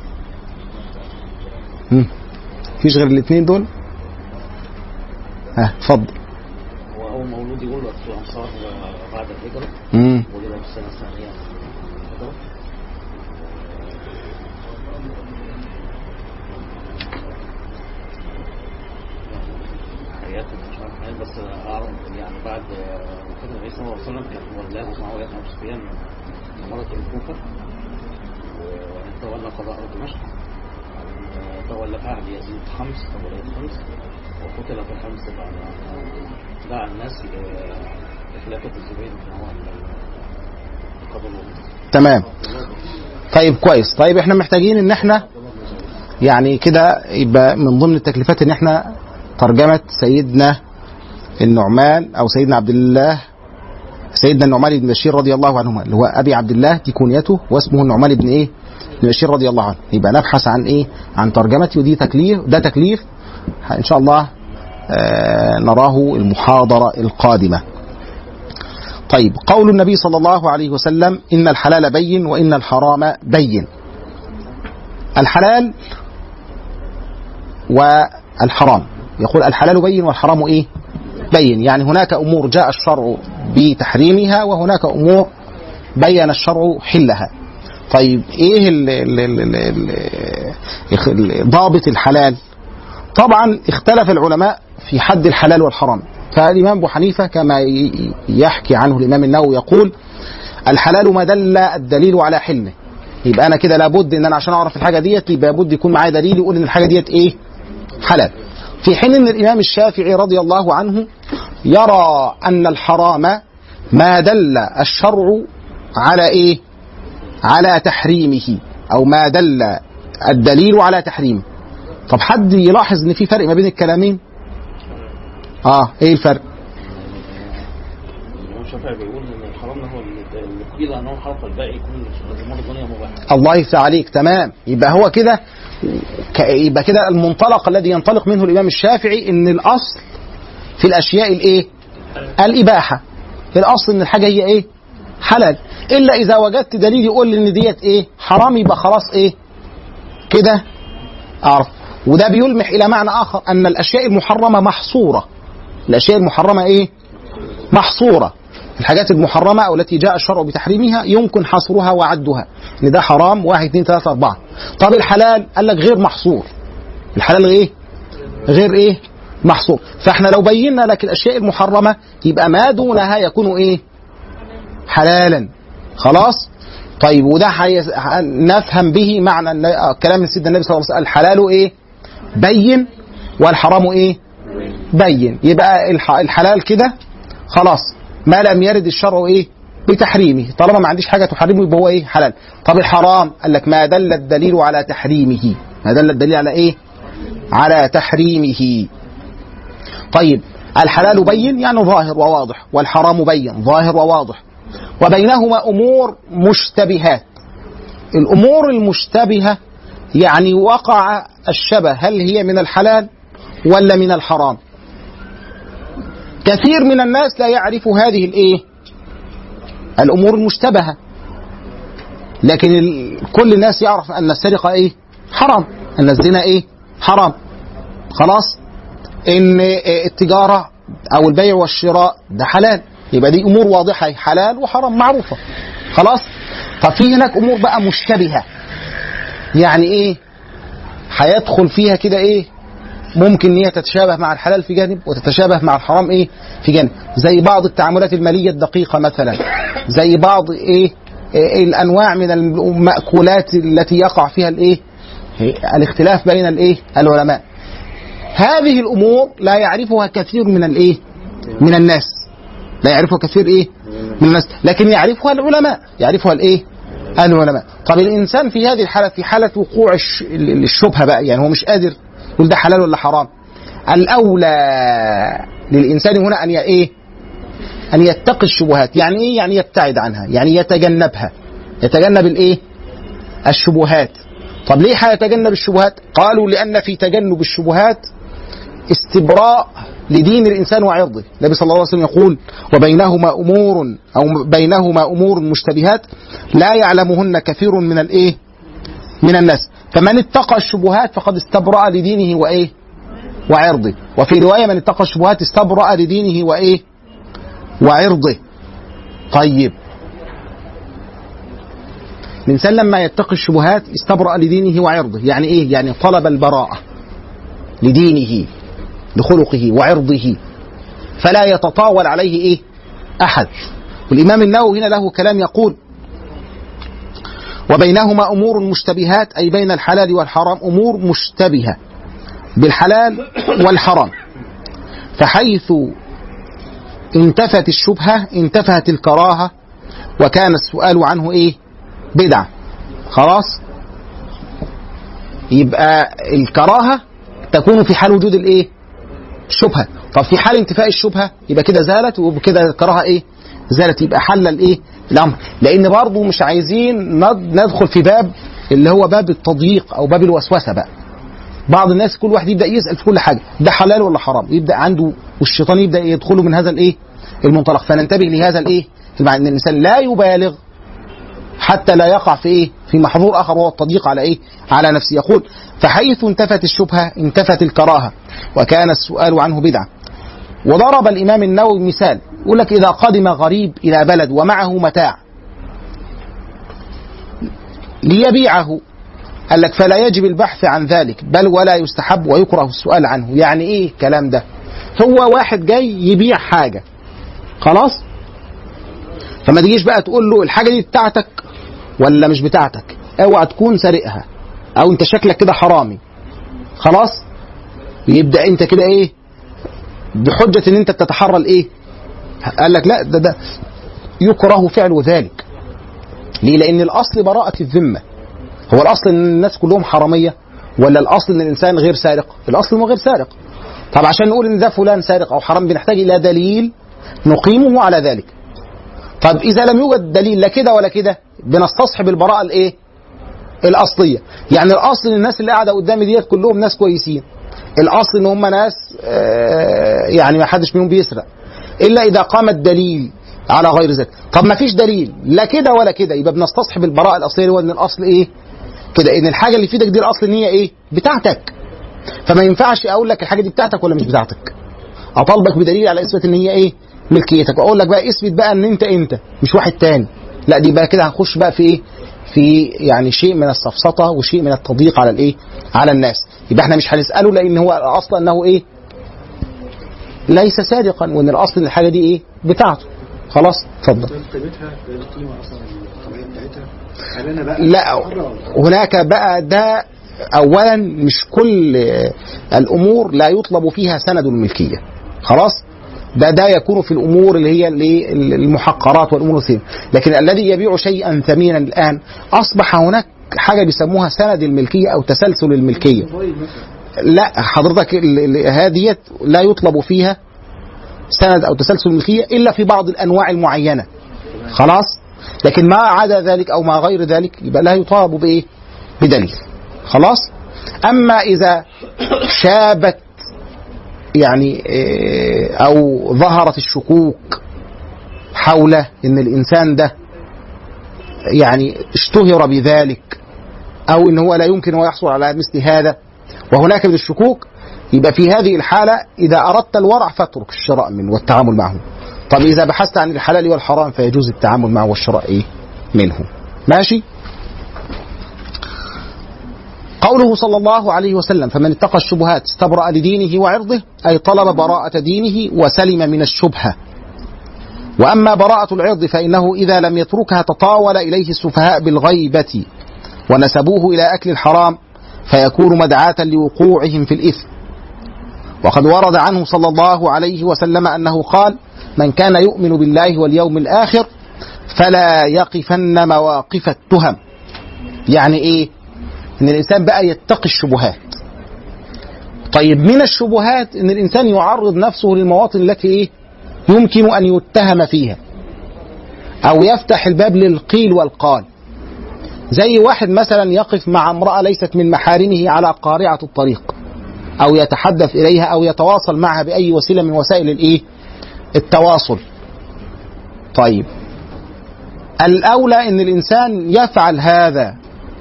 هم. فيش غير الاثنين دول ها اتفضل هو أول مولود يقول وقت الأنصار بعد الهجرة مم. ولد في السنة الثانية من الهجرة حياته مش عارف حاجة بس أعرف يعني بعد وفاة النبي صلى الله عليه وسلم كان ولاه معاوية بن أبي سفيان إمارة الكوفة وتولى قضاء دمشق تولى في عهد يزيد خمس تولية خمس وقتل في الخمس بعد دعا الناس لخلافة الزبير بن عوام قبل تمام طيب كويس طيب احنا محتاجين ان احنا يعني كده يبقى من ضمن التكليفات ان احنا ترجمة سيدنا النعمان او سيدنا عبد الله سيدنا النعمان بن بشير رضي الله عنهما اللي هو ابي عبد الله دي كنيته واسمه النعمان بن ايه بن بشير رضي الله عنه يبقى نبحث عن ايه عن ترجمته ودي تكليف ده تكليف ان شاء الله آه نراه المحاضره القادمه طيب قول النبي صلى الله عليه وسلم ان الحلال بين وان الحرام بين الحلال والحرام يقول الحلال بين والحرام ايه بين يعني هناك امور جاء الشرع بتحريمها وهناك امور بين الشرع حلها طيب ايه ال ال ال ال ال ضابط الحلال طبعا اختلف العلماء في حد الحلال والحرام فالامام ابو حنيفه كما ي- يحكي عنه الامام النووي يقول الحلال ما دل الدليل على حلمه يبقى انا كده لابد ان انا عشان اعرف الحاجه ديت يبقى لابد يكون معايا دليل يقول ان الحاجه ديت ايه حلال في حين ان الامام الشافعي رضي الله عنه يرى ان الحرام ما دل الشرع على ايه على تحريمه او ما دل الدليل على تحريمه طب حد يلاحظ ان في فرق ما بين الكلامين اه ايه الفرق الإمام الشافعي بيقول إن الحرام هو اللي اللي قيل أنه حرام فالباقي يكون أمور الدنيا مباحة الله يفتح عليك تمام يبقى هو كده ك- يبقى كده المنطلق الذي ينطلق منه الامام الشافعي ان الاصل في الاشياء الايه الاباحه الاصل ان الحاجه هي ايه حلال الا اذا وجدت دليل يقول لي ان ديت ايه حرام يبقى خلاص ايه كده اعرف وده بيلمح الى معنى اخر ان الاشياء المحرمه محصوره الاشياء المحرمه ايه محصوره الحاجات المحرمة أو التي جاء الشرع بتحريمها يمكن حصرها وعدها إن ده حرام واحد اثنين ثلاثة أربعة طب الحلال قال لك غير محصور الحلال إيه غير إيه محصور فإحنا لو بينا لك الأشياء المحرمة يبقى ما دونها يكون إيه حلالا خلاص طيب وده حي... نفهم به معنى الن- آه، كلام سيدنا النبي صلى الله عليه وسلم الحلال إيه بين والحرام إيه بين يبقى الح... الحلال كده خلاص ما لم يرد الشرع ايه بتحريمه طالما ما عنديش حاجه تحرمه يبقى هو ايه حلال طب الحرام قال لك ما دل الدليل على تحريمه ما دل الدليل على ايه على تحريمه طيب الحلال بين يعني ظاهر وواضح والحرام بين ظاهر وواضح وبينهما امور مشتبهات الامور المشتبهه يعني وقع الشبه هل هي من الحلال ولا من الحرام كثير من الناس لا يعرف هذه الايه الامور المشتبهه لكن ال... كل الناس يعرف ان السرقه ايه حرام ان الزنا ايه حرام خلاص ان التجاره او البيع والشراء ده حلال يبقى دي امور واضحه حلال وحرام معروفه خلاص طب في هناك امور بقى مشتبهه يعني ايه هيدخل فيها كده ايه ممكن ان هي تتشابه مع الحلال في جانب وتتشابه مع الحرام ايه في جانب زي بعض التعاملات الماليه الدقيقه مثلا زي بعض ايه, إيه الانواع من المأكولات التي يقع فيها الايه إيه الاختلاف بين الايه العلماء هذه الامور لا يعرفها كثير من الايه من الناس لا يعرفها كثير ايه من الناس لكن يعرفها العلماء يعرفها الايه العلماء طب الانسان في هذه الحاله في حاله وقوع الش- الشبهه بقى يعني هو مش قادر يقول ده حلال ولا حرام الاولى للانسان هنا ان ي- ايه ان يتقي الشبهات يعني ايه يعني يبتعد عنها يعني يتجنبها يتجنب الايه الشبهات طب ليه هيتجنب الشبهات قالوا لان في تجنب الشبهات استبراء لدين الانسان وعرضه النبي صلى الله عليه وسلم يقول وبينهما امور او بينهما امور مشتبهات لا يعلمهن كثير من الايه من الناس فمن اتقى الشبهات فقد استبرأ لدينه وايه وعرضه وفي روايه من اتقى الشبهات استبرأ لدينه وايه وعرضه طيب الانسان لما يتقي الشبهات استبرأ لدينه وعرضه يعني ايه يعني طلب البراءه لدينه لخلقه وعرضه فلا يتطاول عليه ايه احد والامام النووي هنا له كلام يقول وبينهما امور مشتبهات اي بين الحلال والحرام امور مشتبهه بالحلال والحرام فحيث انتفت الشبهه انتفت الكراهه وكان السؤال عنه ايه بدعه خلاص يبقى الكراهه تكون في حال وجود الايه الشبهه طب في حال انتفاء الشبهه يبقى كده زالت وبكده الكراهه ايه زالت يبقى حل الايه الامر لان برضه مش عايزين ند- ندخل في باب اللي هو باب التضييق او باب الوسوسه بقى بعض الناس كل واحد يبدا يسال في كل حاجه ده حلال ولا حرام يبدا عنده والشيطان يبدا يدخله من هذا الايه المنطلق فننتبه لهذا الايه المعنى ان الانسان لا يبالغ حتى لا يقع في ايه في محظور اخر وهو التضييق على ايه على نفسه يقول فحيث انتفت الشبهه انتفت الكراهه وكان السؤال عنه بدعه وضرب الامام النووي مثال يقول لك اذا قدم غريب الى بلد ومعه متاع ليبيعه قال لك فلا يجب البحث عن ذلك بل ولا يستحب ويكره السؤال عنه يعني ايه الكلام ده هو واحد جاي يبيع حاجه خلاص فما تجيش بقى تقول له الحاجه دي بتاعتك ولا مش بتاعتك اوعى تكون سارقها او انت شكلك كده حرامي خلاص يبدا انت كده ايه بحجه ان انت بتتحرى الايه قال لك لا ده ده يكره فعل ذلك ليه لان الاصل براءه الذمه هو الاصل ان الناس كلهم حراميه ولا الاصل ان الانسان غير سارق الاصل انه غير سارق طب عشان نقول ان ده فلان سارق او حرام بنحتاج الى دليل نقيمه على ذلك طب اذا لم يوجد دليل لا كده ولا كده بنستصحب البراءه الايه الاصليه يعني الاصل ان الناس اللي قاعده قدامي ديت كلهم ناس كويسين الاصل ان هم ناس آه، يعني ما حدش منهم بيسرق الا اذا قام الدليل على غير ذلك طب ما فيش دليل لا كده ولا كده يبقى بنستصحب البراءه الاصليه اللي هو ان الاصل ايه كده ان الحاجه اللي في ايدك دي الاصل ان هي ايه بتاعتك فما ينفعش اقول لك الحاجه دي بتاعتك ولا مش بتاعتك اطالبك بدليل على اثبات ان هي ايه ملكيتك واقول لك بقى اثبت بقى ان انت انت مش واحد تاني لا دي بقى كده هنخش بقى في ايه في يعني شيء من السفسطه وشيء من التضييق على الايه على الناس يبقى احنا مش هنساله لان هو الاصل انه ايه ليس سارقا وان الاصل ان الحاجه دي ايه بتاعته خلاص اتفضل قيمتها القيمه اصلا الطبيعيه بتاعتها هل انا بقى لا حرة ولا- هناك بقى ده اولا مش كل الامور لا يطلب فيها سند الملكيه خلاص ده ده يكون في الامور اللي هي اللي المحقرات والامور الثانيه لكن الذي يبيع شيئا ثمينا الان اصبح هناك حاجه بيسموها سند الملكيه او تسلسل الملكيه موبايل مثلا لا حضرتك ال- ال- هذه لا يطلب فيها سند او تسلسل الملكيه الا في بعض الانواع المعينه خلاص لكن ما عدا ذلك او ما غير ذلك يبقى لا يطالب بايه بدليل خلاص اما اذا شابت يعني إيه، او ظهرت الشكوك حول ان الانسان ده يعني اشتهر بذلك او ان هو لا يمكن هو يحصل على مثل هذا وهناك من الشكوك يبقى في هذه الحالة إذا أردت الورع فاترك الشراء منه والتعامل معه طب إذا بحثت عن الحلال والحرام فيجوز التعامل معه والشراء إيه منه ماشي قوله صلى الله عليه وسلم فمن اتقى الشبهات استبرأ لدينه وعرضه أي طلب براءة دينه وسلم من الشبهة وأما براءة العرض فإنه إذا لم يتركها تطاول إليه السفهاء بالغيبة ونسبوه إلى أكل الحرام فيكون مدعاة لوقوعهم في الإثم وقد ورد عنه صلى الله عليه وسلم أنه قال من كان يؤمن بالله واليوم الآخر فلا يقفن مواقف التهم يعني إيه إن الإنسان بقى يتقي الشبهات طيب من الشبهات إن الإنسان يعرض نفسه للمواطن التي إيه يمكن أن يتهم فيها أو يفتح الباب للقيل والقال زي واحد مثلا يقف مع امرأة ليست من محارمه على قارعة الطريق أو يتحدث إليها أو يتواصل معها بأي وسيلة من وسائل الإيه؟ التواصل. طيب الأولى أن الإنسان يفعل هذا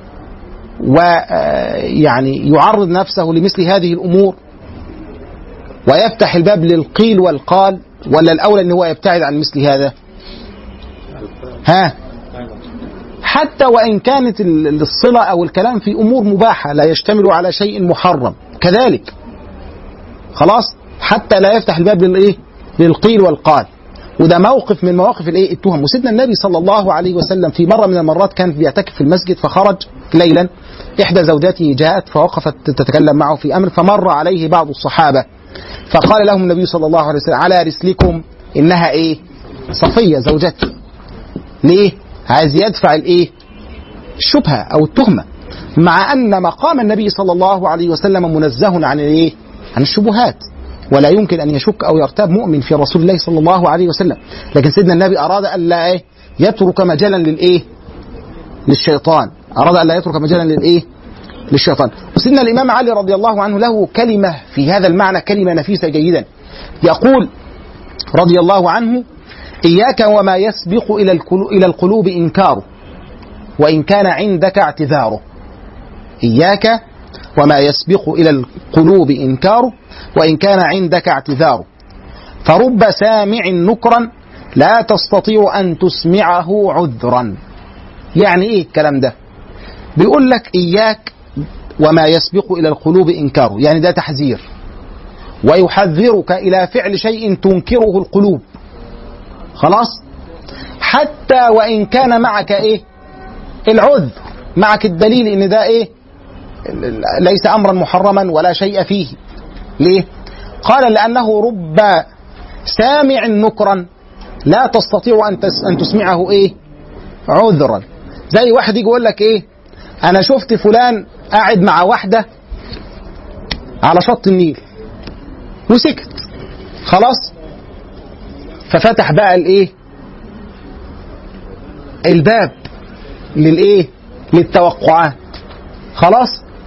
ويعني يعرض نفسه لمثل هذه الأمور ويفتح الباب للقيل والقال ولا الأولى أن هو يبتعد عن مثل هذا؟ ها؟ حتى وإن كانت ال- الصلة أو الكلام في أمور مباحة لا يشتمل على شيء محرم كذلك خلاص حتى لا يفتح الباب للإيه للقيل والقال وده موقف من مواقف الايه التهم وسيدنا النبي صلى الله عليه وسلم في مره من المرات كان بيعتكف في المسجد فخرج ليلا احدى زوجاته جاءت فوقفت تتكلم معه في امر فمر عليه بعض الصحابه فقال لهم النبي صلى الله عليه وسلم على رسلكم انها ايه صفيه زوجتي ليه عايز يدفع الايه الشبهه او التهمه مع ان مقام النبي صلى الله عليه وسلم منزه عن الايه عن الشبهات ولا يمكن أن يشك أو يرتاب مؤمن في رسول الله صلى الله عليه وسلم لكن سيدنا النبي أراد ألا إيه يترك مجالا للإيه للشيطان أراد ألا يترك مجالا للإيه للشيطان وسيدنا الإمام علي رضي الله عنه له كلمة في هذا المعنى كلمة نفيسة جيدا يقول رضي الله عنه إياك وما يسبق إلى القلو- إلى القلوب إنكاره وإن كان عندك اعتذاره إياك وما يسبق إلى القلوب إنكاره وإن كان عندك اعتذاره فرب سامع نكرا لا تستطيع أن تسمعه عذرا يعني إيه الكلام ده بيقول لك إياك وما يسبق إلى القلوب إنكاره يعني ده تحذير ويحذرك إلى فعل شيء تنكره القلوب خلاص حتى وإن كان معك إيه العذر معك الدليل إن ده إيه ليس أمرا محرما ولا شيء فيه ليه قال لأنه رب سامع نكرا لا تستطيع أن تس أن تسمعه إيه عذرا زي واحد يجي يقول لك إيه أنا شفت فلان قاعد مع واحدة على شط النيل وسكت خلاص ففتح بقى الايه الباب للايه للتوقعات خلاص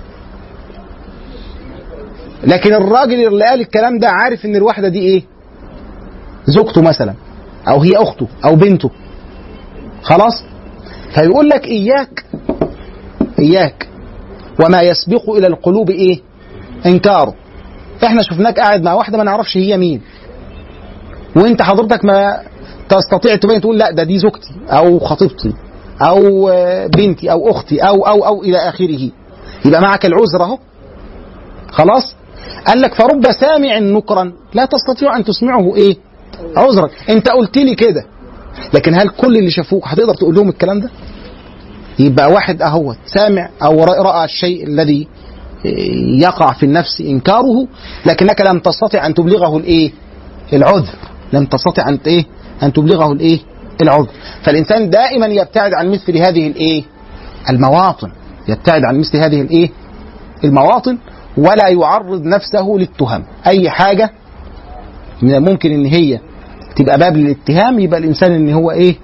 لكن الراجل اللي قال الكلام ده عارف ان الواحده دي ايه زوجته مثلا او هي اخته او بنته خلاص فيقول لك اياك اياك وما يسبق الى القلوب ايه انكاره احنا شفناك قاعد مع واحده ما نعرفش هي مين وانت حضرتك ما تستطيع تبين تقول لا ده دي زوجتي او خطيبتي او آه، بنتي او اختي او او او الى اخره يبقى معك العذر اهو خلاص قال لك فرب سامع نكرا لا تستطيع ان تسمعه ايه عذرا انت قلت لي كده لكن هل كل اللي شافوك هتقدر تقول لهم الكلام ده يبقى واحد اهوت سامع او راى الشيء الذي يقع في النفس انكاره لكنك لم تستطع ان تبلغه الايه العذر لم تستطع ان ايه ان تبلغه الايه العذر فالانسان دائما يبتعد عن مثل هذه الايه المواطن يبتعد عن مثل هذه الايه المواطن ولا يعرض نفسه للتهم اي حاجه من الممكن ان هي تبقى باب للاتهام يبقى الانسان ان هو ايه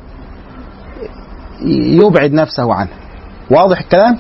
يبعد نفسه عنها واضح الكلام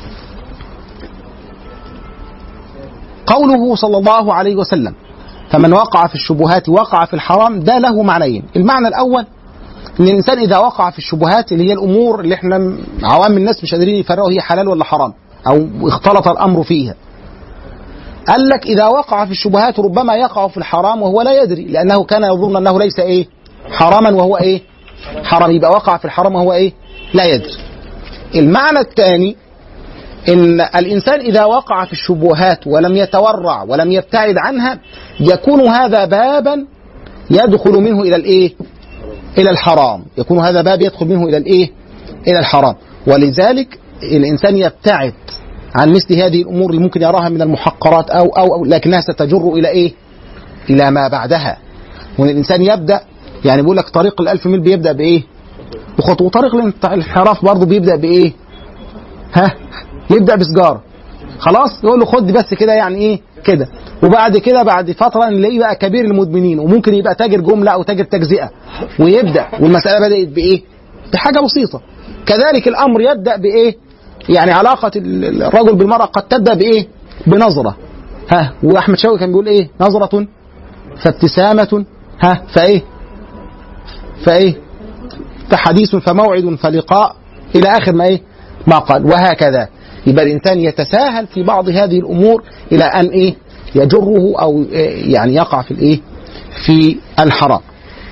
قوله صلى الله عليه وسلم فمن وقع في الشبهات وقع في الحرام ده له معنيين المعنى الاول ان الانسان اذا وقع في الشبهات اللي هي الامور اللي احنا عوام الناس مش قادرين يفرقوا هي حلال ولا حرام او اختلط الامر فيها قال لك اذا وقع في الشبهات ربما يقع في الحرام وهو لا يدري لانه كان يظن انه ليس ايه حراما وهو ايه حرام يبقى وقع في الحرام وهو ايه لا يدري المعنى الثاني ان الانسان اذا وقع في الشبهات ولم يتورع ولم يبتعد عنها يكون هذا بابا يدخل منه الى الايه الى الحرام يكون هذا باب يدخل منه الى الايه الى الحرام ولذلك الانسان يبتعد عن مثل هذه الامور اللي ممكن يراها من المحقرات او او, أو لكنها ستجر الى ايه الى ما بعدها وان الانسان يبدا يعني بيقول لك طريق الألف ميل بيبدا بايه بخطوه وطريق الانحراف برضه بيبدا بايه ها يبدا بسجاره خلاص يقول له خد بس كده يعني ايه كده وبعد كده بعد فتره نلاقيه بقى كبير المدمنين وممكن يبقى تاجر جمله او تاجر تجزئه ويبدا والمساله بدات بايه بحاجه بسيطه كذلك الامر يبدا بايه يعني علاقه الرجل بالمراه قد تبدا بايه بنظره ها واحمد شوقي كان بيقول ايه نظره فابتسامه ها فايه فايه فحديث فموعد فلقاء الى اخر ما ايه ما قال وهكذا يبقى الانسان يتساهل في بعض هذه الامور الى ان ايه يجره او إيه يعني يقع في الايه في الحرام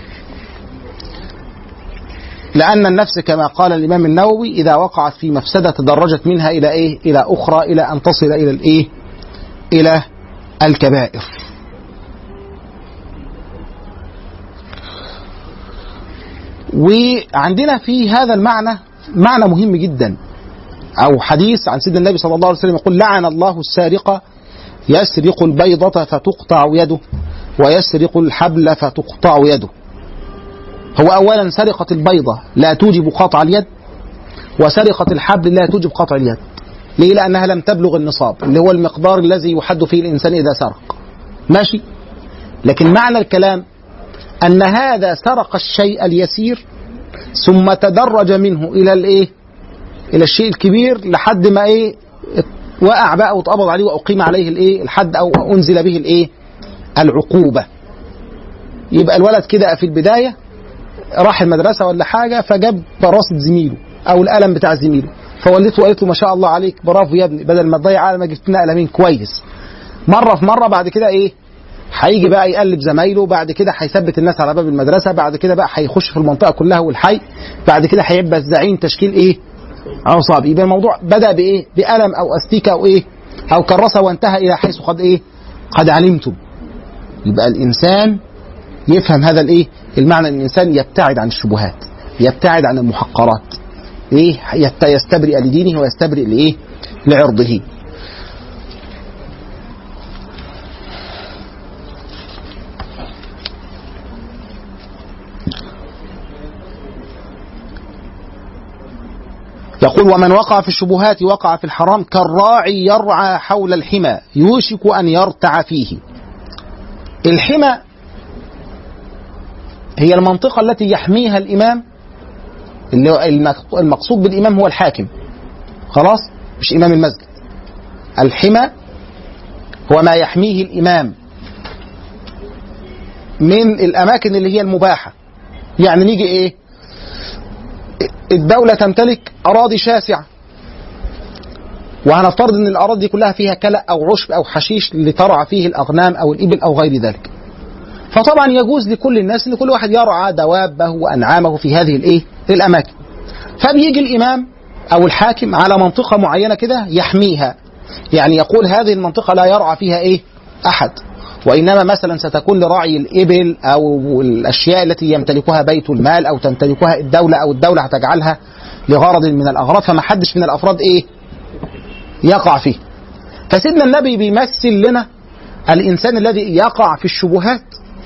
لأن النفس كما قال الإمام النووي إذا وقعت في مفسدة تدرجت منها إلى إيه؟ إلى أخرى إلى أن تصل إلى الإيه؟ إلى الكبائر. وعندنا في هذا المعنى معنى مهم جدا أو حديث عن سيدنا النبي صلى الله عليه وسلم يقول لعن الله السارق يسرق البيضة فتقطع يده ويسرق الحبل فتقطع يده هو أولا سرقة البيضة لا توجب قطع اليد وسرقة الحبل لا توجب قطع اليد ليه؟ لأنها لم تبلغ النصاب اللي هو المقدار الذي يحد فيه الإنسان إذا سرق ماشي لكن معنى الكلام أن هذا سرق الشيء اليسير ثم تدرج منه إلى الإيه؟ إلى الشيء الكبير لحد ما إيه وقع بقى واتقبض عليه وأقيم عليه الإيه الحد أو أنزل به الإيه العقوبة يبقى الولد كده في البداية راح المدرسة ولا حاجة فجاب براسة زميله أو القلم بتاع زميله فوالدته قالت له ما شاء الله عليك برافو يا ابني بدل ما تضيع على ما جبت لنا قلمين كويس مرة في مرة بعد كده إيه هيجي بقى يقلب زمايله بعد كده هيثبت الناس على باب المدرسة بعد كده بقى هيخش في المنطقة كلها والحي بعد كده هيبقى الزعيم تشكيل إيه عصاب يبقى الموضوع بدأ بإيه بقلم أو أستيكة أو إيه أو كراسة وانتهى إلى حيث قد إيه قد علمتم يبقى الإنسان يفهم هذا الايه المعنى ان الانسان يبتعد عن الشبهات يبتعد عن المحقرات ايه يت- يستبرئ لدينه ويستبرئ لايه لعرضه يقول ومن وقع في الشبهات وقع في الحرام كالراعي يرعى حول الحمى يوشك ان يرتع فيه الحمى هي المنطقة التي يحميها الإمام اللي هو المق- المقصود بالإمام هو الحاكم خلاص مش إمام المسجد الحمى هو ما يحميه الإمام من الأماكن اللي هي المباحة يعني نيجي إيه الدولة تمتلك أراضي شاسعة وهنفترض ان الاراضي دي كلها فيها كلأ او عشب او حشيش لترعى فيه الاغنام او الابل او غير ذلك. فطبعا يجوز لكل الناس ان كل واحد يرعى دوابه وانعامه في هذه الايه؟ الاماكن. فبيجي الامام او الحاكم على منطقه معينه كده يحميها. يعني يقول هذه المنطقه لا يرعى فيها ايه؟ احد. وانما مثلا ستكون لراعي الابل او الاشياء التي يمتلكها بيت المال او تمتلكها الدوله او الدوله هتجعلها لغرض من الاغراض فما حدش من الافراد ايه؟ يقع فيه. فسيدنا النبي بيمثل لنا الانسان الذي يقع في الشبهات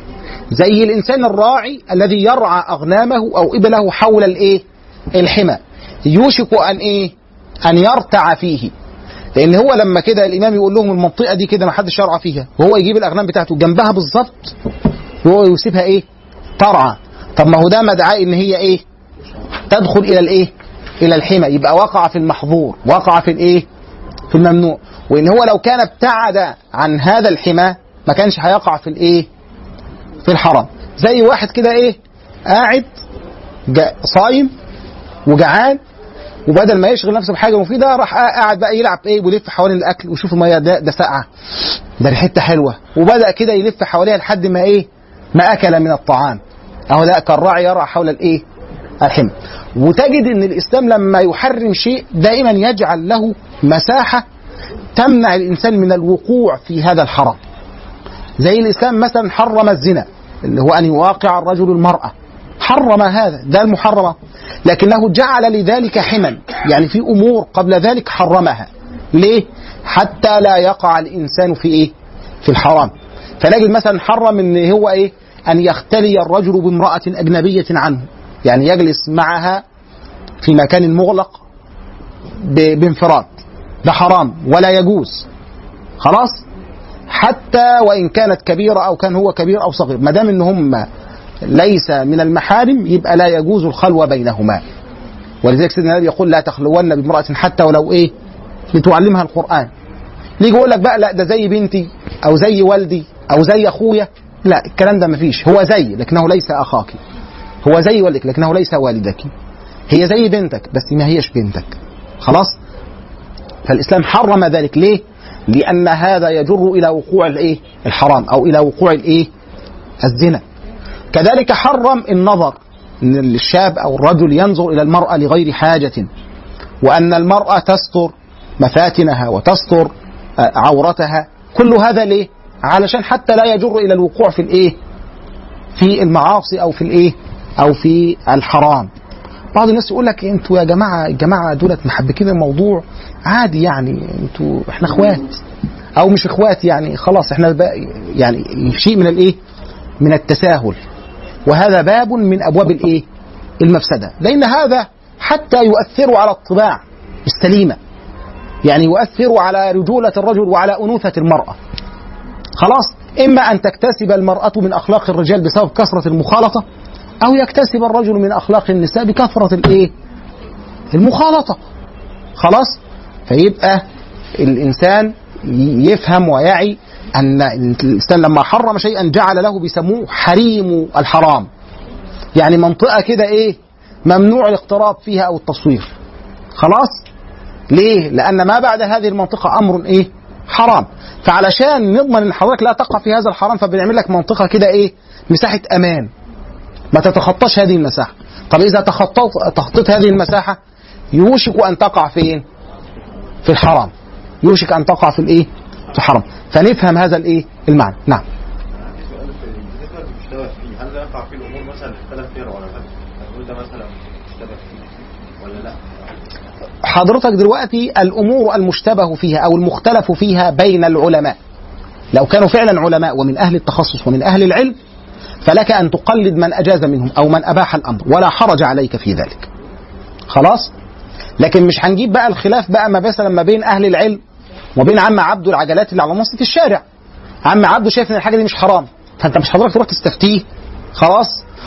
زي الانسان الراعي الذي يرعى اغنامه او ابله حول الايه؟ الحمى. يوشك ان ايه؟ ان يرتع فيه. لان هو لما كده الامام يقول لهم المنطقه دي كده ما حدش يرعى فيها وهو يجيب الاغنام بتاعته جنبها بالظبط وهو يسيبها ايه؟ ترعى. طب ما هو ده مدعاه ان هي ايه؟ تدخل الى الايه؟ الى الحمى يبقى وقع في المحظور، وقع في الايه؟ في الممنوع، وان هو لو كان ابتعد عن هذا الحمى ما كانش هيقع في الايه؟ في الحرام. زي واحد كده ايه؟ قاعد جا- صايم وجعان وبدل ما يشغل نفسه بحاجه مفيده راح قاعد بقى يلعب ايه ويلف حوالين الاكل ويشوف الميه ده ده ساقعه ده ريحتها حلوه وبدا كده يلف حواليها لحد ما ايه ما اكل من الطعام اهو ده كالراعي يرعى حول الايه الحمى وتجد ان الاسلام لما يحرم شيء دائما يجعل له مساحه تمنع الانسان من الوقوع في هذا الحرام زي الاسلام مثلا حرم الزنا اللي هو ان يواقع الرجل المراه حرم هذا ده المحرمه لكنه جعل لذلك حما يعني في امور قبل ذلك حرمها ليه حتى لا يقع الانسان في ايه في الحرام فنجد مثلا حرم ان هو ايه ان يختلي الرجل بامراه اجنبيه عنه يعني يجلس معها في مكان مغلق ب- بانفراد ده حرام ولا يجوز خلاص حتى وان كانت كبيره او كان هو كبير او صغير ما دام ان هم ليس من المحارم يبقى لا يجوز الخلوه بينهما ولذلك سيدنا النبي يقول لا تخلون بامراه حتى ولو ايه لتعلمها القران يجي يقول لك بقى لا ده زي بنتي او زي والدي او زي اخويا لا الكلام ده مفيش هو زي لكنه ليس اخاك هو زي والدك لكنه ليس والدك هي زي بنتك بس ما هيش بنتك خلاص فالاسلام حرم ذلك ليه لان هذا يجر الى وقوع الايه الحرام او الى وقوع الايه الزنا كذلك حرم النظر ان الشاب او الرجل ينظر الى المراه لغير حاجه وان المراه تستر مفاتنها وتستر آه، عورتها كل هذا ليه علشان حتى لا يجر الى الوقوع في الايه في المعاصي او في الايه او في الحرام بعض الناس يقول لك انتوا يا جماعه الجماعه دولت محبكين الموضوع عادي يعني انتوا احنا اخوات او مش اخوات يعني خلاص احنا بقى يعني شيء من الايه من التساهل وهذا باب من ابواب الايه المفسده لان هذا حتى يؤثر على الطباع السليمه يعني يؤثر على رجوله الرجل وعلى انوثه المراه خلاص إما أن تكتسب المرأة من أخلاق الرجال بسبب كثرة المخالطة أو يكتسب الرجل من أخلاق النساء بكثرة الإيه؟ المخالطة خلاص فيبقى الإنسان يفهم ويعي أن الإنسان لما حرم شيئا جعل له بيسموه حريم الحرام يعني منطقة كده إيه ممنوع الاقتراب فيها أو التصوير خلاص ليه لأن ما بعد هذه المنطقة أمر إيه حرام فعلشان نضمن ان حضرتك لا تقع في هذا الحرام فبنعمل لك منطقه كده ايه مساحه امان ما تتخطاش هذه المساحه طب اذا تخطيت تخطيت هذه المساحه يوشك ان تقع فين في الحرام يوشك ان تقع في الايه في الحرام فنفهم هذا الايه المعنى نعم سؤال في بالنسبه للمشتبه فيه هل لا يقع فيه الامور مثلا اختلف فيها العلماء؟ نقول ده مثلا مشتبه فيه ولا لا؟ حضرتك دلوقتي الامور المشتبه فيها او المختلف فيها بين العلماء لو كانوا فعلا علماء ومن اهل التخصص ومن اهل العلم فلك ان تقلد من اجاز منهم او من اباح الامر ولا حرج عليك في ذلك خلاص لكن مش هنجيب بقى الخلاف بقى ما مثلا ما بين اهل العلم وبين عم عبده العجلات اللي على نصة الشارع عم عبده شايف ان الحاجه دي مش حرام فانت مش حضرتك تروح تستفتيه خلاص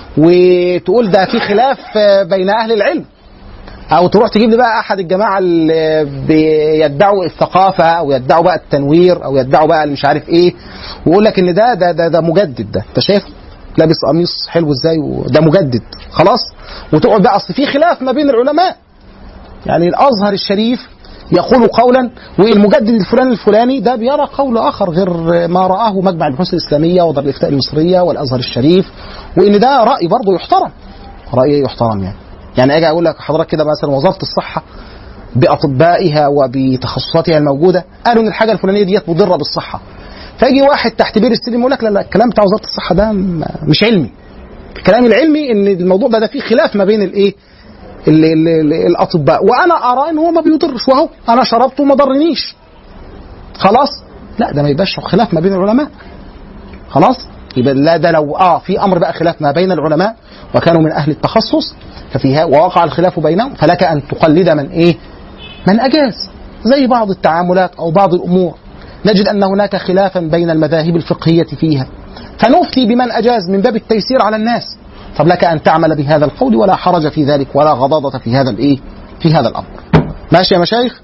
وتقول ده في خلاف بين اهل العلم او تروح تجيب لي بقى احد الجماعه اللي بيدعوا الثقافه او يدعوا بقى التنوير او يدعوا بقى مش عارف ايه ويقول لك ان ده ده ده, ده مجدد ده انت شايف لابس قميص حلو ازاي وده مجدد خلاص وتقعد بقى اصل في خلاف ما بين العلماء يعني الازهر الشريف يقول قولا والمجدد الفلاني الفلاني ده بيرى قول اخر غير ما راه مجمع البحوث الاسلاميه ودار الافتاء المصريه والازهر الشريف وان ده راي برضه يحترم راي يحترم يعني يعني اجي اقول لك حضرتك كده مثلا وزاره الصحه باطبائها وبتخصصاتها الموجوده قالوا ان الحاجه الفلانيه ديت مضره بالصحه فيجي واحد تحت بير السلم يقول لك لا لا الكلام بتاع وزاره الصحه ده مش علمي الكلام العلمي ان الموضوع ده, ده فيه خلاف ما بين الايه ال- ال- ال- الاطباء وانا ارى ان هو ما بيضرش وهو انا شربته وما ضرنيش خلاص لا ده ما يبقاش خلاف ما بين العلماء خلاص يبقى لا ده لو اه في امر بقى خلاف ما بين العلماء وكانوا من اهل التخصص ففيها ووقع الخلاف بينهم فلك ان تقلد من ايه؟ من اجاز زي بعض التعاملات او بعض الامور نجد ان هناك خلافا بين المذاهب الفقهيه فيها فنفتي بمن اجاز من باب التيسير على الناس طب لك ان تعمل بهذا القول ولا حرج في ذلك ولا غضاضه في هذا الايه؟ في هذا الامر. ماشي يا مشايخ؟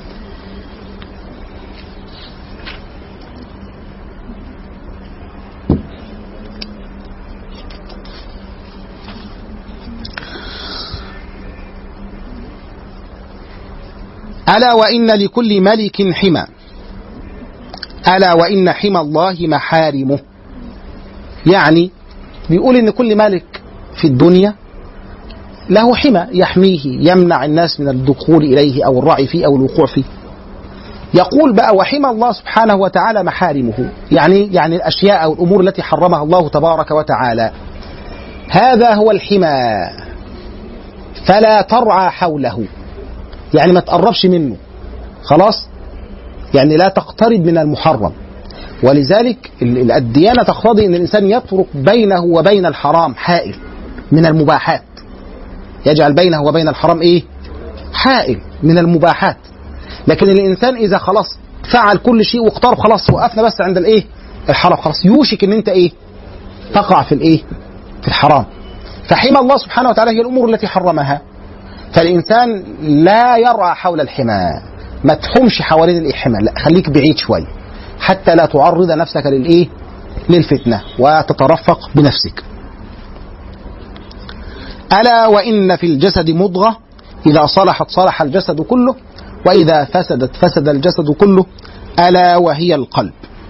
ألا وإن لكل ملك حمى ألا وإن حمى الله محارمه يعني بيقول إن كل ملك في الدنيا له حمى يحميه يمنع الناس من الدخول إليه أو الرعي فيه أو الوقوع فيه يقول بقى وحمى الله سبحانه وتعالى محارمه يعني يعني الأشياء أو الأمور التي حرمها الله تبارك وتعالى هذا هو الحمى فلا ترعى حوله يعني ما تقربش منه خلاص يعني لا تقترب من المحرم ولذلك ال- الديانة تقتضي أن الإنسان يترك بينه وبين الحرام حائل من المباحات يجعل بينه وبين الحرام إيه حائل من المباحات لكن الإنسان إذا خلاص فعل كل شيء واقترب خلاص وقفنا بس عند الإيه الحرام خلاص يوشك أن أنت إيه تقع في الإيه في الحرام فحمى الله سبحانه وتعالى هي الأمور التي حرمها فالإنسان لا يرعى حول الحمى ما تحومش حوالين الحمى لا خليك بعيد شوية حتى لا تعرض نفسك للإيه للفتنة وتترفق بنفسك ألا وإن في الجسد مضغة إذا صلحت صلح الجسد كله وإذا فسدت فسد الجسد كله ألا وهي القلب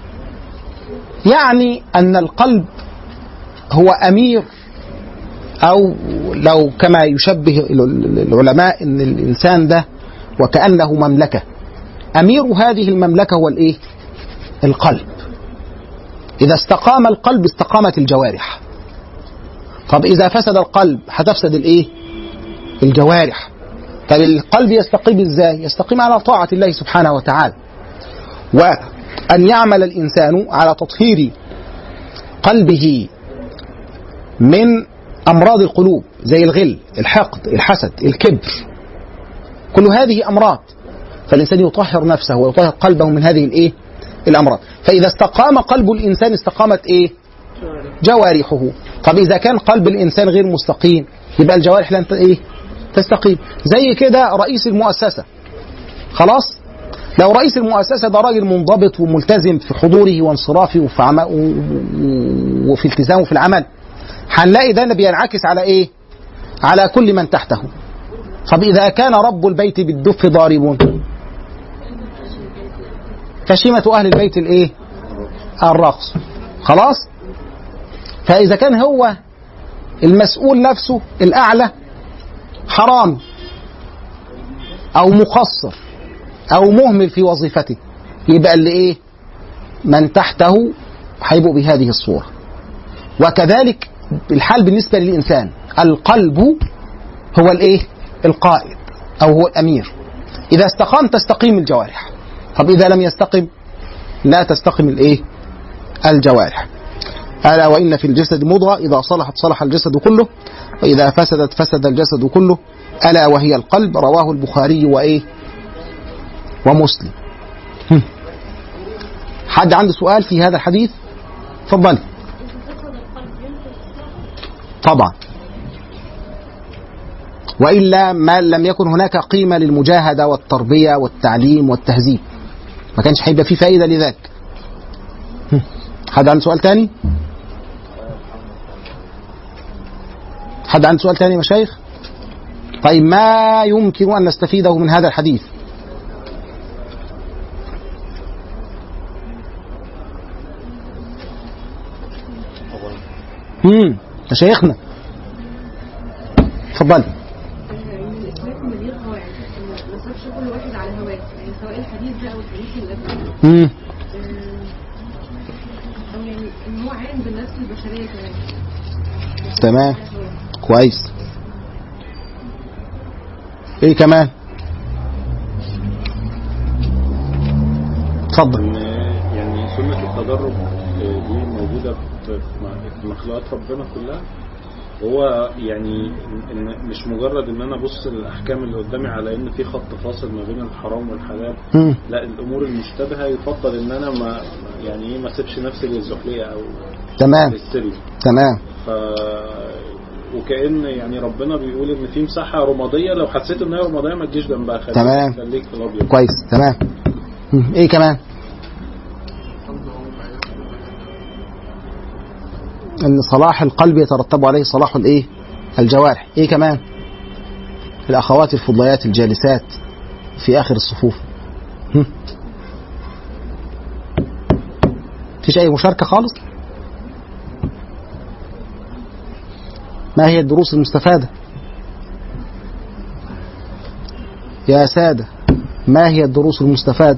يعني أن القلب هو أمير أو لو كما يشبه العلماء أن الإنسان ده وكأنه مملكة أمير هذه المملكة هو الإيه؟ القلب إذا استقام القلب استقامت الجوارح طب إذا فسد القلب هتفسد الإيه؟ الجوارح طب القلب يستقيم إزاي؟ يستقيم على طاعة الله سبحانه وتعالى وأن يعمل الإنسان على تطهير قلبه من أمراض القلوب زي الغل الحقد الحسد الكبر كل هذه أمراض فالإنسان يطهر نفسه ويطهر قلبه من هذه الإيه الأمراض فإذا استقام قلب الإنسان استقامت إيه جوارحه طب إذا كان قلب الإنسان غير مستقيم يبقى الجوارح لن ت- إيه تستقيم زي كده رئيس المؤسسة خلاص لو رئيس المؤسسة ده راجل منضبط وملتزم في حضوره وانصرافه وفي عم... و- و- وفي التزامه في العمل هنلاقي ده اللي بينعكس على ايه؟ على كل من تحته. طب إذا كان رب البيت بالدف ضارب كشيمة أهل البيت الإيه؟ الرقص. خلاص؟ فإذا كان هو المسؤول نفسه الأعلى حرام أو مقصر أو مهمل في وظيفته يبقى اللي إيه؟ من تحته هيبقوا بهذه الصورة. وكذلك الحال بالنسبة للإنسان القلب هو الإيه؟ القائد أو هو الأمير إذا استقام تستقيم الجوارح طب إذا لم يستقم لا تستقم الإيه؟ الجوارح ألا وإن في الجسد مضغة إذا صلحت صلح الجسد كله وإذا فسدت فسد الجسد كله ألا وهي القلب رواه البخاري وإيه؟ ومسلم هم. حد عنده سؤال في هذا الحديث؟ تفضلي طبعا والا ما لم يكن هناك قيمه للمجاهده والتربيه والتعليم والتهذيب ما كانش هيبقى فيه فائده لذاك هم. حد عنده سؤال تاني حد عنده سؤال تاني يا مشايخ طيب ما يمكن ان نستفيده من هذا الحديث امم مشايخنا اتفضلي يعني الاسلام مليان قواعد ما نصرفش كل واحد على هواه يعني سواء الحديث ده او الحديث اللي قبله امم آه، او يعني ان هو عام بالنفس البشريه كمان تمام كويس ايه كمان اتفضل ان يعني سنه التدرج آه، دي موجوده في في مخلوقات ربنا كلها هو يعني إن مش مجرد ان انا ابص للاحكام اللي قدامي على ان في خط فاصل ما بين الحرام والحلال مم. لا الامور المشتبهه يفضل ان انا ما يعني ايه ما اسيبش نفسي للزحلية او تمام للسلم تمام ف وكأن يعني ربنا بيقول ان في مساحة رمادية لو حسيت ان هي رمادية ما تجيش جنبها خليك تمام. خليك في الابيض كويس تمام مم. ايه كمان ان صلاح القلب يترتب عليه صلاح الايه الجوارح ايه كمان الاخوات الفضليات الجالسات في اخر الصفوف هم؟ مفيش اي مشاركه خالص ما هي الدروس المستفاده يا ساده ما هي الدروس المستفاده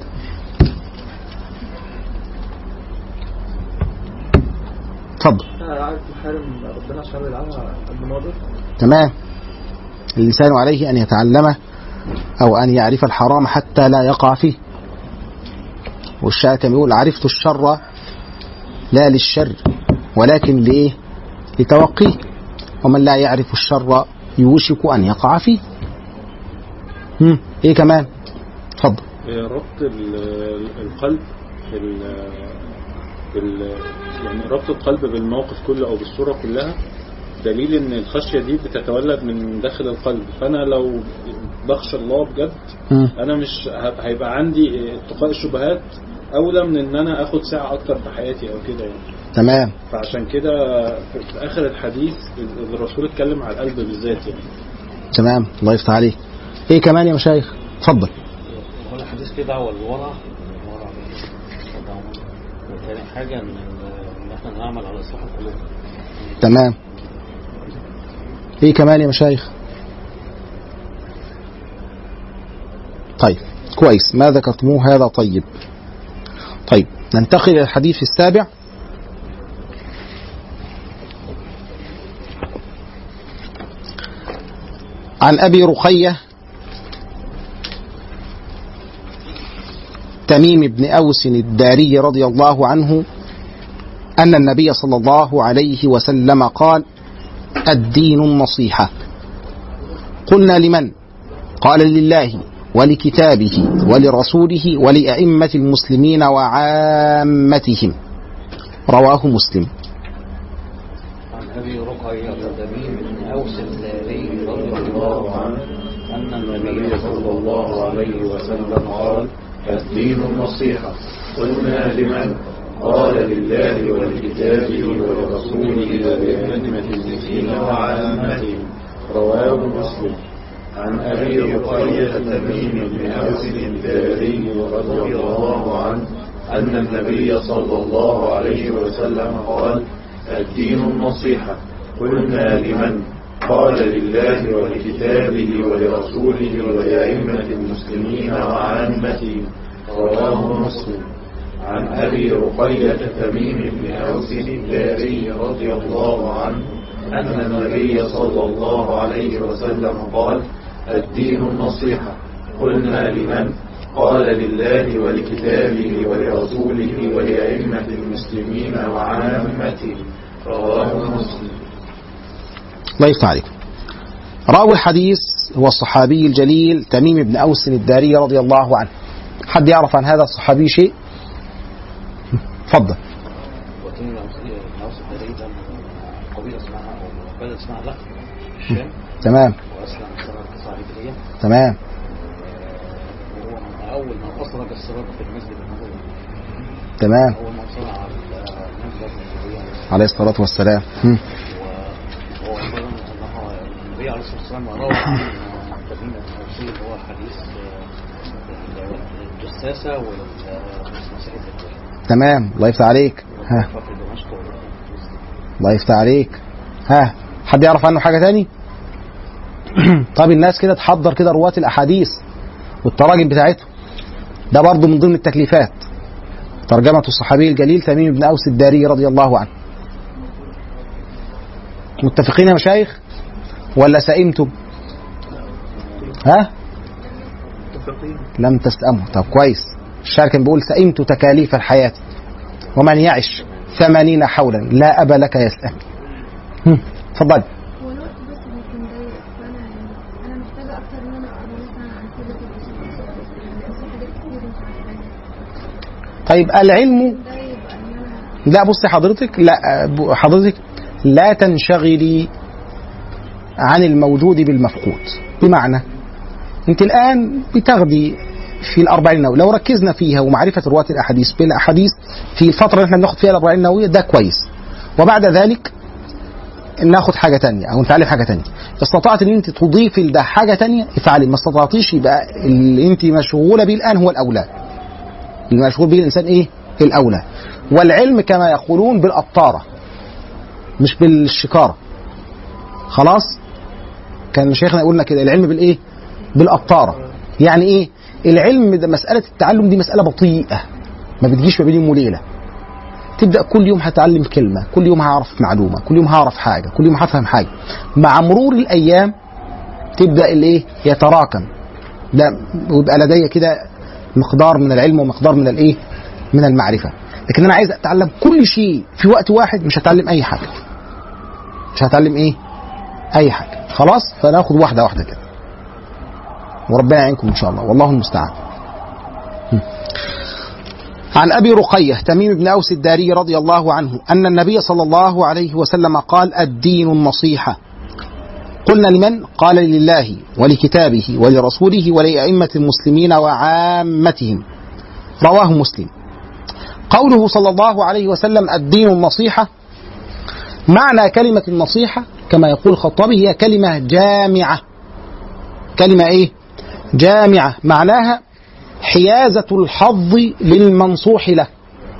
اتفضل عارف محارم ربنا سبحانه وتعالى المناظر تمام اللسان عليه أن يتعلمه أو أن يعرف الحرام حتى لا يقع فيه والشاعر كان يقول عرفت الشر لا للشر ولكن لإيه لتوقيه ومن لا يعرف الشر يوشك أن يقع فيه هم. إيه كمان اتفضل آه، ربط ال- القلب في ال في ال يعني ربط القلب بالموقف كله او بالصوره كلها دليل ان الخشيه دي بتتولد من داخل القلب فانا لو بخشى الله بجد هم. انا مش ه- هيبقى عندي اتقاء الشبهات اولى من ان انا اخد ساعه اكتر في حياتي او كده يعني تمام فعشان كده في في اخر الحديث الرسول اتكلم على القلب بالذات يعني تمام الله يفتح عليك إيه كمان يا مشايخ اتفضل هو الحديث فيه دعوة للورع الورع ده وتاني حاجة ان ان احنا نعمل على اصلاح القلوب تمام ايه كمان يا مشايخ طيب كويس ما ذكرتموه هذا طيب طيب ننتقل الى الحديث السابع عن ابي رقيه تميم بن اوس الداري رضي الله عنه أن النبي صلى الله عليه وسلم قال الدين النصيحة قلنا لمن قال لله ولكتابه ولرسوله ولأئمة المسلمين وعامتهم رواه مسلم عن ابي رقية تميم بن اوس الداري رضي الله عنه ان النبي صلى الله عليه وسلم قال الدين النصيحة قلنا لمن قال لله ولكتابه ولرسوله ولأئمة المسلمين وعامتهم رواه مسلم عن أبي رقية تميم بن أوس الداري رضي الله عنه أن النبي صلى الله عليه وسلم قال الدين النصيحة قلنا لمن قال لله ولكتابه ولرسوله ولأئمة المسلمين وعامتهم رواه مسلم عن أبي رقية تميم بن أوس الداري رضي الله عنه أن النبي صلى الله عليه وسلم قال الدين النصيحة قلنا لمن قال لله ولكتابه ولرسوله ولأئمة المسلمين وعامتهم رواه مسلم الله يفتح عليكم راوي الحديث هو الصحابي الجليل تميم بن أوس الداري رضي الله عنه حد يعرف عن هذا الصحابي شيء تفضل وتميم بن اوس الداري ده من قبيله اسمها او بلد اسمها لخ في الشام تمام واسلم سنه 9 هجريه تمام وهو من اول من اسرج السراج في المسجد النبوي تمام اول من صنع المنبر النبوي عليه الصلاة والسلام هم. وهو أيضا أنه النبي عليه الصلاة والسلام روى عن تميم بن أوس اللي هو حديث آه، الجساسة والمسيح الدجال تمام الله يفتح عليك ها في دمشق الله يفتح عليك ها حد يعرف عنه حاجة تاني طب الناس كده تحضر كده رواة الأحاديث والتراجم بتاعتهم ده برضه من ضمن التكليفات ترجمة الصحابي الجليل تميم بن أوس الداري رضي الله عنه متفقين يا مشايخ ولا سئمتم ها لم تسأموا طب كويس الشاعر كان بيقول سئمت تكاليف الحياة ومن يعش ثمانين حولا لا أبا لك يسأل هم، اتفضل هو الوقت بس بيكون ضيق فانا يعني انا محتاجه اكتر ان انا اقرا مثلا عن سيره الرسول صلى الله عليه وسلم لان في حاجات كتير مش عارفاها طيب العلم ده يبقى ان انا لا بصي حضرتك لا ب- حضرتك لا تنشغلي عن الموجود بالمفقود بمعنى انت الان بتاخدي في الأربعين النووي لو ركزنا فيها ومعرفة رواة الأحاديث بالأحاديث في الفترة اللي احنا بناخد فيها الأربعين النووية ده كويس وبعد ذلك ناخد حاجة تانية أو نتعلم حاجة تانية استطعت ان انت تضيفي لده حاجة تانية افعلي ما استطعتيش يبقى اللي انت مشغولة بيه الآن هو الأولى المشغول به الإنسان إيه الأولى والعلم كما يقولون بالقطارة مش بالشكارة خلاص كان شيخنا يقولنا كده العلم بالإيه بالقطارة يعني إيه العلم ده مسألة التعلم دي مسألة بطيئة ما بتجيش ما بين يوم وليلة تبدأ كل يوم هتعلم كلمة كل يوم هعرف معلومة كل يوم هعرف حاجة كل يوم هفهم حاجة مع مرور الأيام تبدأ الإيه يتراكم ده ويبقى لدي كده مقدار من العلم ومقدار من الايه؟ من المعرفه. لكن انا عايز اتعلم كل شيء في وقت واحد مش هتعلم اي حاجه. مش هتعلم ايه؟ اي حاجه. خلاص؟ فناخد واحده واحده كده. وربنا يعينكم ان شاء الله والله المستعان. هم. عن ابي رقيه تميم بن اوس الداري رضي الله عنه ان النبي صلى الله عليه وسلم قال الدين النصيحه قلنا لمن؟ قال لله ولكتابه ولرسوله ولأئمة المسلمين وعامتهم رواه مسلم قوله صلى الله عليه وسلم الدين النصيحة معنى كلمة النصيحة كما يقول الخطابي هي كلمة جامعة كلمة ايه جامعة معناها حيازة الحظ للمنصوح له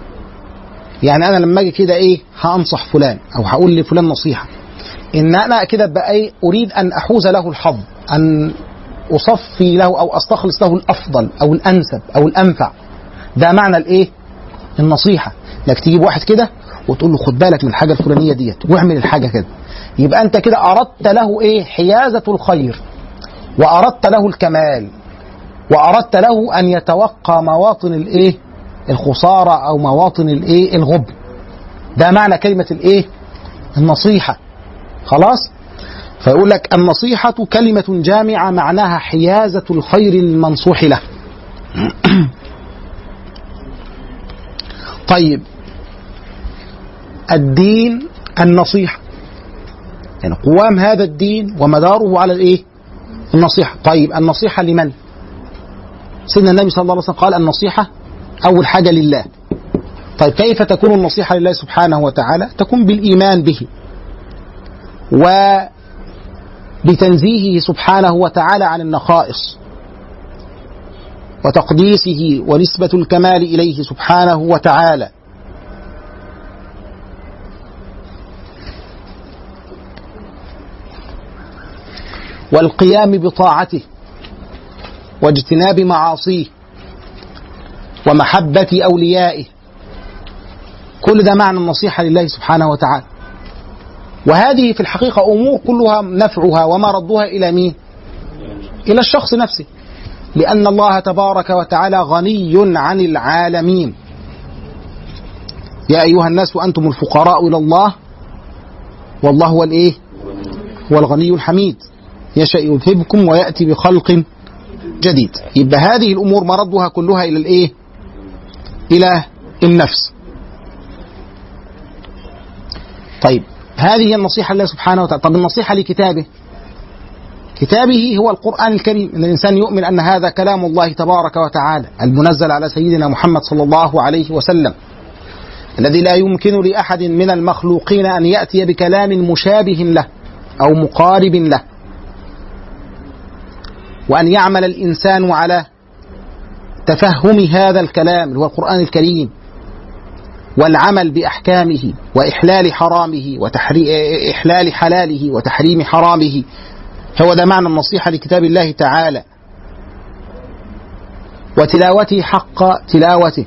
يعني انا لما اجي كده ايه هانصح فلان او هقول لفلان نصيحه ان انا كده بقى ايه اريد ان احوز له الحظ ان اصفي له او استخلص له الافضل او الانسب او الانفع ده معنى الايه النصيحه انك تجيب واحد كده وتقول له خد بالك من الحاجه الفلانيه ديت واعمل الحاجه كده يبقى انت كده اردت له ايه حيازه الخير واردت له الكمال واردت له ان يتوقى مواطن الايه الخساره او مواطن الايه الغبن ده معنى كلمه الايه النصيحه خلاص فيقول لك النصيحة كلمة جامعة معناها حيازة الخير المنصوح له طيب الدين النصيحة يعني قوام هذا الدين ومداره على الايه النصيحة طيب النصيحة لمن سيدنا النبي صلى الله عليه وسلم قال النصيحة أول حاجة لله طيب كيف تكون النصيحة لله سبحانه وتعالى تكون بالإيمان به وبتنزيهه سبحانه وتعالى عن النقائص وتقديسه ونسبة الكمال إليه سبحانه وتعالى والقيام بطاعته واجتناب معاصيه ومحبة أوليائه كل ده معنى النصيحة لله سبحانه وتعالى وهذه في الحقيقة أمور كلها نفعها ومردها إلى مين إلى الشخص نفسه لأن الله تبارك وتعالى غني عن العالمين يا أيها الناس وأنتم الفقراء إلى الله والله هو الإيه هو الغني الحميد يشاء يذهبكم ويأتي بخلق جديد يبقى هذه الأمور مردها كلها إلى الإيه إلى النفس طيب هذه النصيحة لله سبحانه وتعالى طب النصيحة لكتابه كتابه هو القرآن الكريم إن الإنسان يؤمن أن هذا كلام الله تبارك وتعالى المنزل على سيدنا محمد صلى الله عليه وسلم الذي لا يمكن لأحد من المخلوقين أن يأتي بكلام مشابه له أو مقارب له وأن يعمل الإنسان على تفهم هذا الكلام اللي هو القرآن الكريم والعمل بأحكامه وإحلال حرامه وإحلال حلاله وتحريم حرامه هو ده معنى النصيحة لكتاب الله تعالى وتلاوته حق تلاوته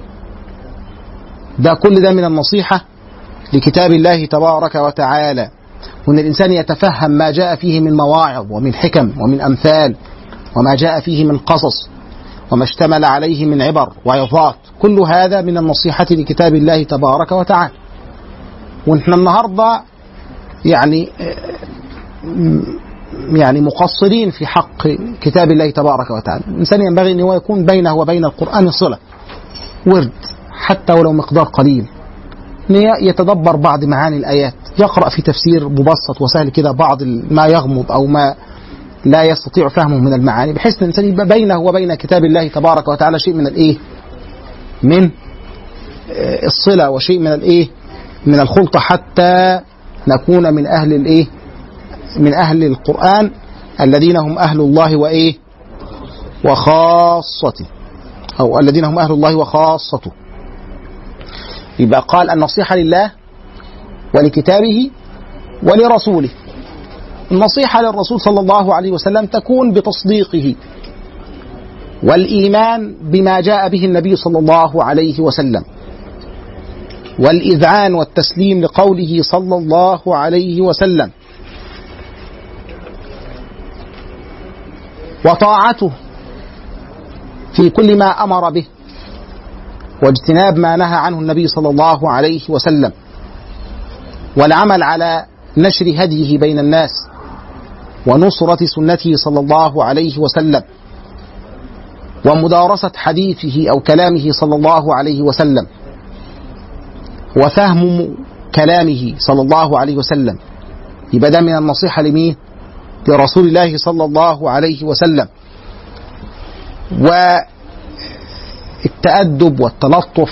ده كل ده من النصيحة لكتاب الله تبارك وتعالى وأن الإنسان يتفهم ما جاء فيه من مواعظ ومن حكم ومن أمثال وما جاء فيه من قصص وما اشتمل عليه من عبر وعظات كل هذا من النصيحة لكتاب الله تبارك وتعالى ونحن النهاردة يعني يعني مقصرين في حق كتاب الله تبارك وتعالى الإنسان ينبغي أن هو يكون بينه وبين القرآن صلة ورد حتى ولو مقدار قليل يتدبر بعض معاني الآيات يقرأ في تفسير مبسط وسهل كده بعض ما يغمض أو ما لا يستطيع فهمه من المعاني بحيث ان الانسان يبقى بينه وبين كتاب الله تبارك وتعالى شيء من الايه؟ من الصله وشيء من الايه؟ من الخلطه حتى نكون من اهل الايه؟ من اهل القران الذين هم اهل الله وايه؟ وخاصته او الذين هم اهل الله وخاصته. يبقى قال النصيحه لله ولكتابه ولرسوله النصيحة للرسول صلى الله عليه وسلم تكون بتصديقه والإيمان بما جاء به النبي صلى الله عليه وسلم والإذعان والتسليم لقوله صلى الله عليه وسلم وطاعته في كل ما أمر به واجتناب ما نهى عنه النبي صلى الله عليه وسلم والعمل على نشر هديه بين الناس ونصرة سنته صلى الله عليه وسلم ومدارسة حديثه أو كلامه صلى الله عليه وسلم وفهم كلامه صلى الله عليه وسلم يبقى ده من النصيحة لمين؟ لرسول الله صلى الله عليه وسلم والتأدب والتلطف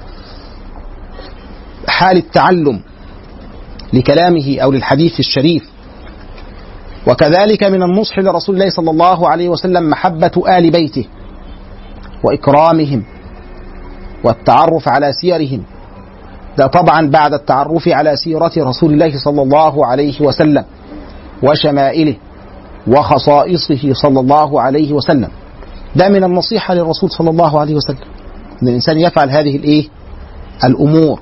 حال التعلم لكلامه أو للحديث الشريف وكذلك من النصح لرسول الله صلى الله عليه وسلم محبة آل بيته وإكرامهم والتعرف على سيرهم ده طبعا بعد التعرف على سيرة رسول الله صلى الله عليه وسلم وشمائله وخصائصه صلى الله عليه وسلم ده من النصيحة للرسول صلى الله عليه وسلم أن الإنسان يفعل هذه الإيه الأمور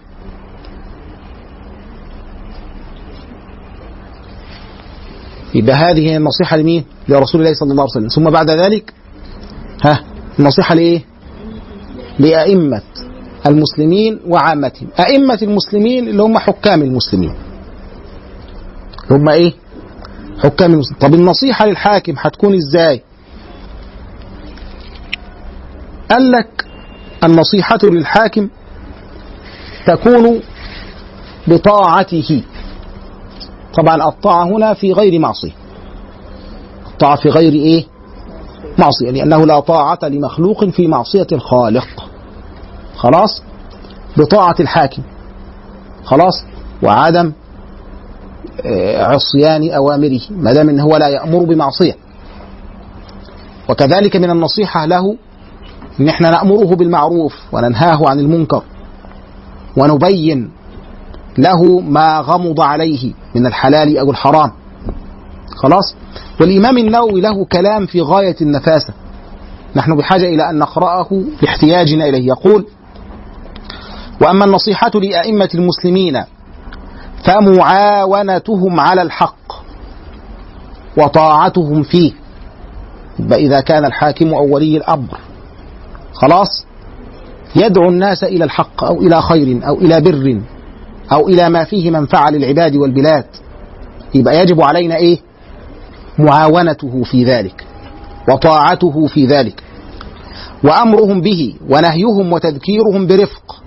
يبقى هذه هي النصيحة لمين؟ لرسول الله صلى الله عليه وسلم ثم بعد ذلك ها النصيحة لإيه؟ لأئمة المسلمين وعامتهم أئمة المسلمين اللي هم حكام المسلمين هم إيه؟ حكام المسلمين طب النصيحة للحاكم هتكون ازاي قال لك النصيحة للحاكم تكون بطاعته طبعا الطاعة هنا في غير معصية الطاعة في غير ايه معصية لأنه لا طاعة لمخلوق في معصية الخالق خلاص بطاعة الحاكم خلاص وعدم آه، عصيان أوامره ما دام إن هو لا يأمر بمعصية وكذلك من النصيحة له إن إحنا نأمره بالمعروف وننهاه عن المنكر ونبين له ما غمض عليه من الحلال أو الحرام خلاص والإمام النووي له كلام في غاية النفاسة نحن بحاجة إلى أن نقرأه لاحتياجنا إليه يقول وأما النصيحة لأئمة المسلمين فمعاونتهم على الحق وطاعتهم فيه يبقى إذا كان الحاكم أو ولي الأمر خلاص يدعو الناس إلى الحق أو إلى خير أو إلى بر أو إلى ما فيه منفعة للعباد والبلاد يبقى يجب علينا إيه معاونته في ذلك وطاعته في ذلك وأمرهم به ونهيهم وتذكيرهم برفق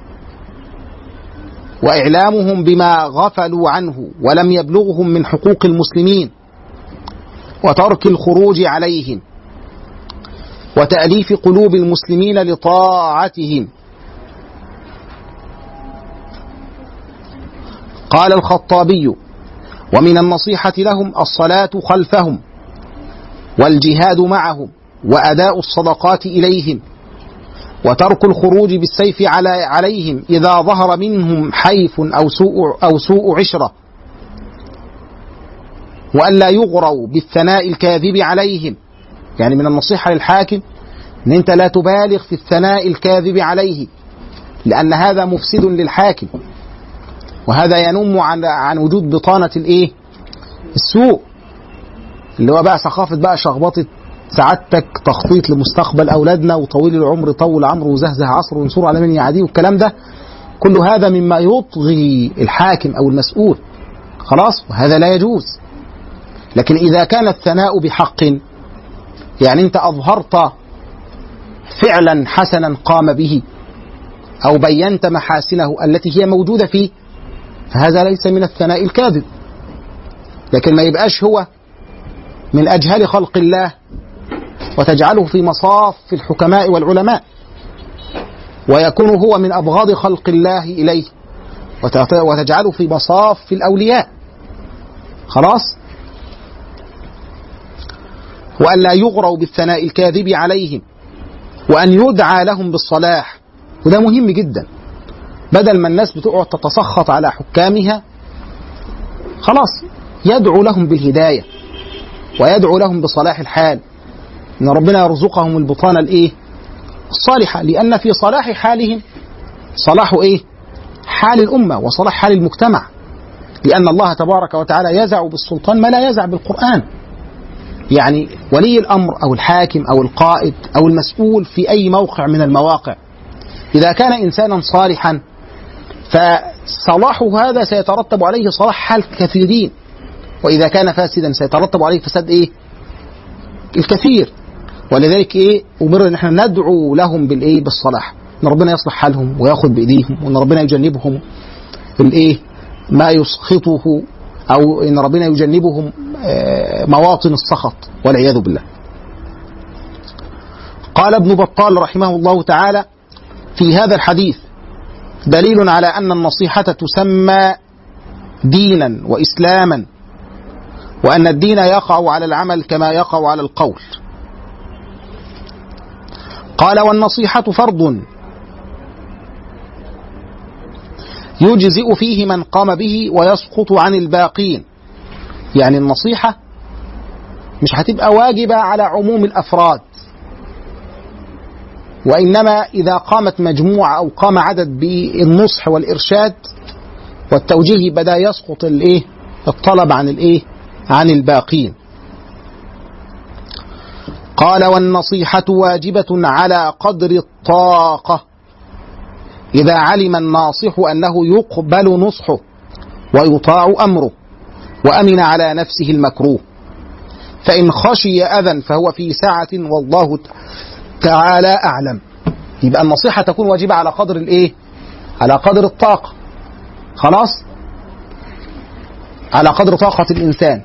وإعلامهم بما غفلوا عنه ولم يبلغهم من حقوق المسلمين وترك الخروج عليهم وتأليف قلوب المسلمين لطاعتهم قال الخطابي ومن النصيحة لهم الصلاة خلفهم والجهاد معهم وأداء الصدقات إليهم وترك الخروج بالسيف على عليهم إذا ظهر منهم حيف أو سوء أو سوء عشرة وألا يغروا بالثناء الكاذب عليهم يعني من النصيحة للحاكم أن أنت لا تبالغ في الثناء الكاذب عليه لأن هذا مفسد للحاكم وهذا ينم عن عن وجود بطانة الإيه؟ السوء اللي هو بقى ثقافة بقى شخبطة سعادتك تخطيط لمستقبل أولادنا وطويل العمر طول عمره وزهزه عصره وانصره على من يعاديه والكلام ده كل هذا مما يطغي الحاكم أو المسؤول خلاص وهذا لا يجوز لكن إذا كان الثناء بحق يعني أنت أظهرت فعلا حسنا قام به أو بينت محاسنه التي هي موجودة فيه فهذا ليس من الثناء الكاذب لكن ما يبقاش هو من أجهل خلق الله وتجعله في مصاف الحكماء والعلماء ويكون هو من أبغاض خلق الله إليه وتجعله في مصاف الأولياء خلاص وأن لا يغروا بالثناء الكاذب عليهم وأن يدعى لهم بالصلاح وده مهم جدا بدل ما الناس بتقعد تتسخط على حكامها خلاص يدعو لهم بالهداية ويدعو لهم بصلاح الحال ان ربنا يرزقهم البطانه الايه الصالحه لان في صلاح حالهم صلاح ايه حال الامه وصلاح حال المجتمع لان الله تبارك وتعالى يزع بالسلطان ما لا يزع بالقران يعني ولي الامر او الحاكم او القائد او المسؤول في اي موقع من المواقع اذا كان انسانا صالحا فصلاحه هذا سيترتب عليه صلاح حال كثيرين واذا كان فاسدا سيترتب عليه فساد ايه الكثير ولذلك ايه امرنا ان احنا ندعو لهم بالايه بالصلاح ان ربنا يصلح حالهم وياخذ بايديهم وان ربنا يجنبهم الايه ما يسخطه او ان ربنا يجنبهم مواطن السخط والعياذ بالله قال ابن بطال رحمه الله تعالى في هذا الحديث دليل على ان النصيحه تسمى دينا واسلاما وأن الدين يقع على العمل كما يقع على القول قال والنصيحة فرض يجزئ فيه من قام به ويسقط عن الباقين يعني النصيحة مش هتبقى واجبة على عموم الأفراد وإنما إذا قامت مجموعة أو قام عدد بالنصح والإرشاد والتوجيه بدأ يسقط الإيه الطلب عن الإيه عن الباقين قال والنصيحة واجبة على قدر الطاقة إذا علم الناصح أنه يقبل نصحه ويطاع أمره وأمن على نفسه المكروه فإن خشي أذى فهو في ساعة والله تعالى أعلم يبقى النصيحة تكون واجبة على قدر الإيه على قدر الطاقة خلاص على قدر طاقة الإنسان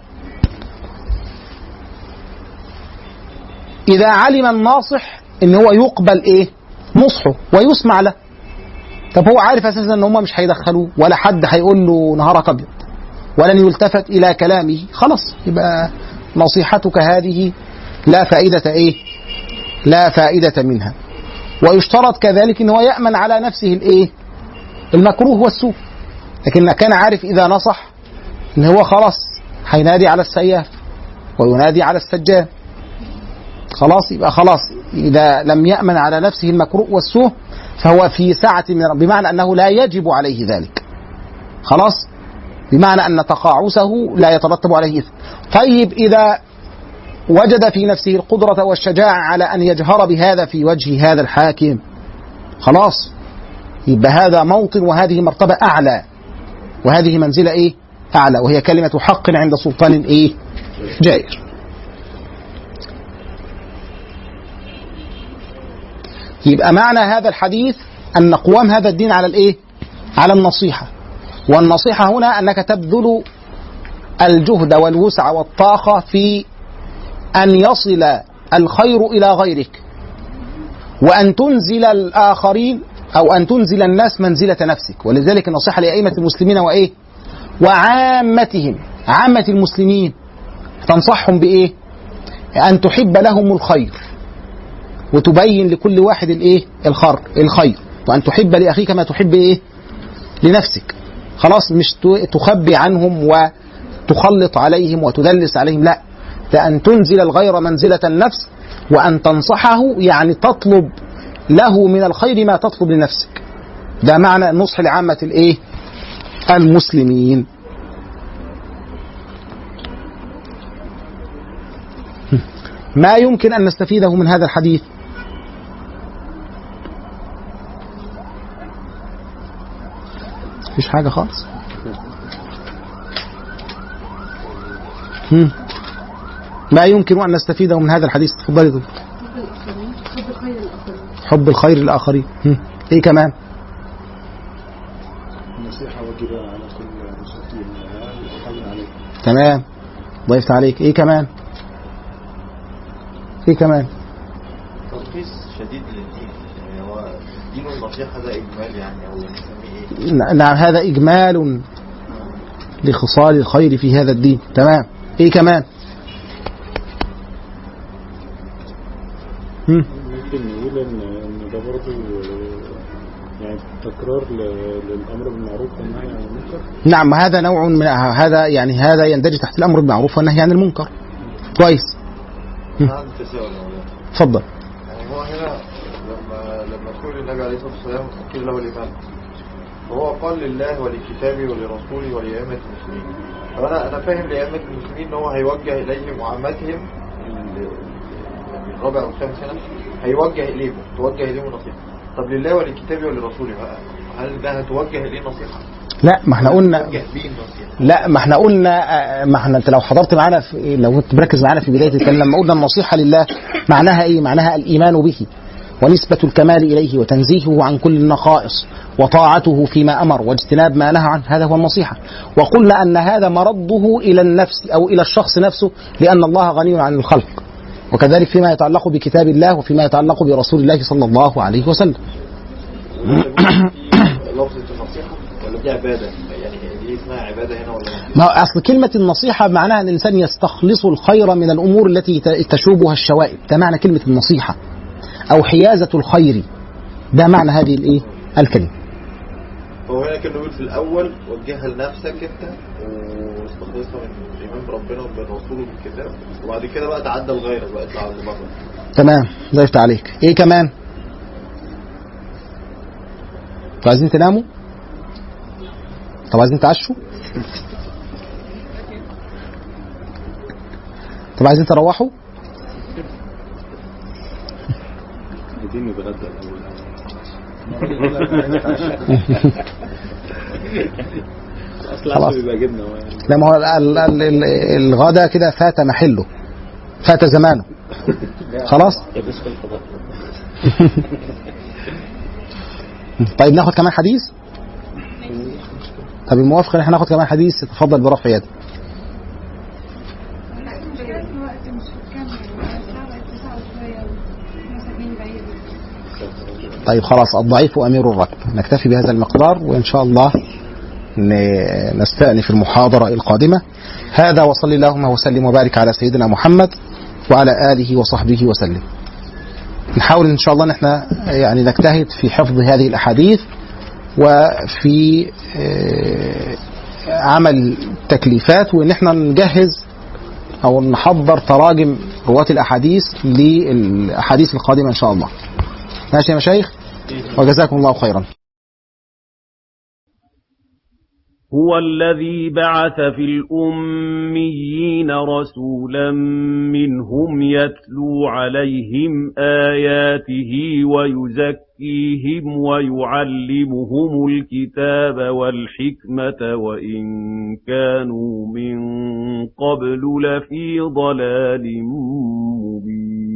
إذا علم الناصح إن هو يقبل إيه نصحه ويسمع له طب هو عارف أساسا إن هم مش هيدخلوه ولا حد هيقول له نهارك أبيض ولن يلتفت إلى كلامه خلاص يبقى نصيحتك هذه لا فائدة إيه لا فائدة منها ويشترط كذلك ان هو يأمن على نفسه الايه المكروه والسوء لكن كان عارف اذا نصح ان هو خلاص هينادي على السياف وينادي على السجان خلاص يبقى خلاص اذا لم يأمن على نفسه المكروه والسوء فهو في سعة من بمعنى انه لا يجب عليه ذلك خلاص بمعنى ان تقاعسه لا يترتب عليه اثم طيب اذا وجد في نفسه القدرة والشجاعة على أن يجهر بهذا في وجه هذا الحاكم خلاص يبقى هذا موطن وهذه مرتبة أعلى وهذه منزلة إيه أعلى وهي كلمة حق عند سلطان إيه جائر يبقى معنى هذا الحديث أن قوام هذا الدين على الإيه على النصيحة والنصيحة هنا أنك تبذل الجهد والوسع والطاقة في أن يصل الخير إلى غيرك وأن تنزل الآخرين أو أن تنزل الناس منزلة نفسك ولذلك النصيحة لأئمة المسلمين وإيه وعامتهم عامة المسلمين تنصحهم بإيه أن تحب لهم الخير وتبين لكل واحد الإيه الخير الخير وأن تحب لأخيك ما تحب إيه لنفسك خلاص مش تخبي عنهم وتخلط عليهم وتدلس عليهم لا ده أن تنزل الغير منزلة النفس وأن تنصحه يعني تطلب له من الخير ما تطلب لنفسك ده معنى النصح لعامة الإيه المسلمين ما يمكن أن نستفيده من هذا الحديث مفيش حاجة خالص هم. ما يمكن أن نستفيده من هذا الحديث تفضلي دكتور. حب الخير للآخرين حب الخير للآخرين هم. إيه كمان النصيحة واجبة على كل مسلم الحاجة عليه تمام ضيفت عليك إيه كمان إيه كمان تلخيص شديد للدين يعني هو دين النصيحة ده إجمال يعني أو نسميه إيه؟ نعم هذا إجمال لخصال الخير في هذا الدين تمام إيه كمان هم. ممكن نقول ان ان ده برضه يعني تكرار ل- للامر بالمعروف والنهي عن المنكر نعم هذا نوع من هذا يعني هذا يندرج تحت الأمر بالمعروف والنهي عن المنكر كويس أنا عندي تساؤل يا مولانا. اتفضل يعني هو هنا لما لما تقول النبي عليه الصلاة والسلام قيل له لمن فهو قال لله ولكتابه ولرسوله ولأئمة المسلمين فأنا أنا فاهم لأئمة المسلمين إن هو هيوجه إليهم وعامتهم ال- يعني الرابع والخامس هنا هيوجه إليهم توجه إليهم النصيحة طب لله ولكتابه ولرسوله بقى هل ده هتوجه إليه نصيحة؟ لا ما احنا قلنا توجه بيه النصيحة لا ما احنا قلنا آه، ما احنا انت لو حضرت معانا في لو كنت مركز معانا في بدايه الكلام لما قلنا النصيحه لله معناها ايه؟ معناها الايمان به ونسبة الكمال إليه وتنزيهه عن كل النقائص وطاعته فيما أمر واجتناب ما نهى عنه هذا هو النصيحة وقلنا أن هذا مرده إلى النفس أو إلى الشخص نفسه لأن الله غني عن الخلق وكذلك فيما يتعلق بكتاب الله وفيما يتعلق برسول الله صلى الله عليه وسلم لفظة النصيحة ولا دي عبادة؟ يعني دي اسمها عبادة هنا ولا لا؟ ما هو أصل كلمة النصيحة معناها أن الإنسان يستخلص الخير من الأمور التي ت- تشوبها الشوائب ده معنى كلمة النصيحة أو حيازة الخير ده معنى هذه الإيه الكلمة هو هنا كان بيقول في الأول وجهها لنفسك أنت واستخلصها من الإيمان بربنا وبالرسول وبالكتاب وبعد كده بقى تعدى لغيرك بقى اطلع على بره تمام ضيفت عليك إيه كمان طب عايزين تناموا طب عايزين تعشوا طب عايزين تروحوا عايزين نتغدى الأول. اصل خلاص. العشاء بيبقى جبنه هو يعني لا ما هو ال- ال- ال- الغدا كده فات محله فات زمانه خلاص يبس في الفضاء طيب ناخد كمان حديث طب الموافق ان احنا ناخد كمان حديث تفضل برفع يدك طيب خلاص الضعيف أمير الركب نكتفي بهذا المقدار وإن شاء الله ن- نستأنف المحاضرة القادمة هذا وصلي اللهم وسلم وبارك على سيدنا محمد وعلى آله وصحبه وسلم نحاول إن شاء الله أن احنا يعني نجتهد في حفظ هذه الأحاديث وفي آه، عمل تكليفات وإن احنا نجهز أو نحضر تراجم رواة الأحاديث للأحاديث القادمة إن شاء الله ماشي يا مشايخ وجزاكم الله خيرا هو الذي بعث في الأميين رسولا منهم يتلو عليهم آياته ويزكيهم ويعلمهم الكتاب والحكمة وإن كانوا من قبل لفي ضلال مبين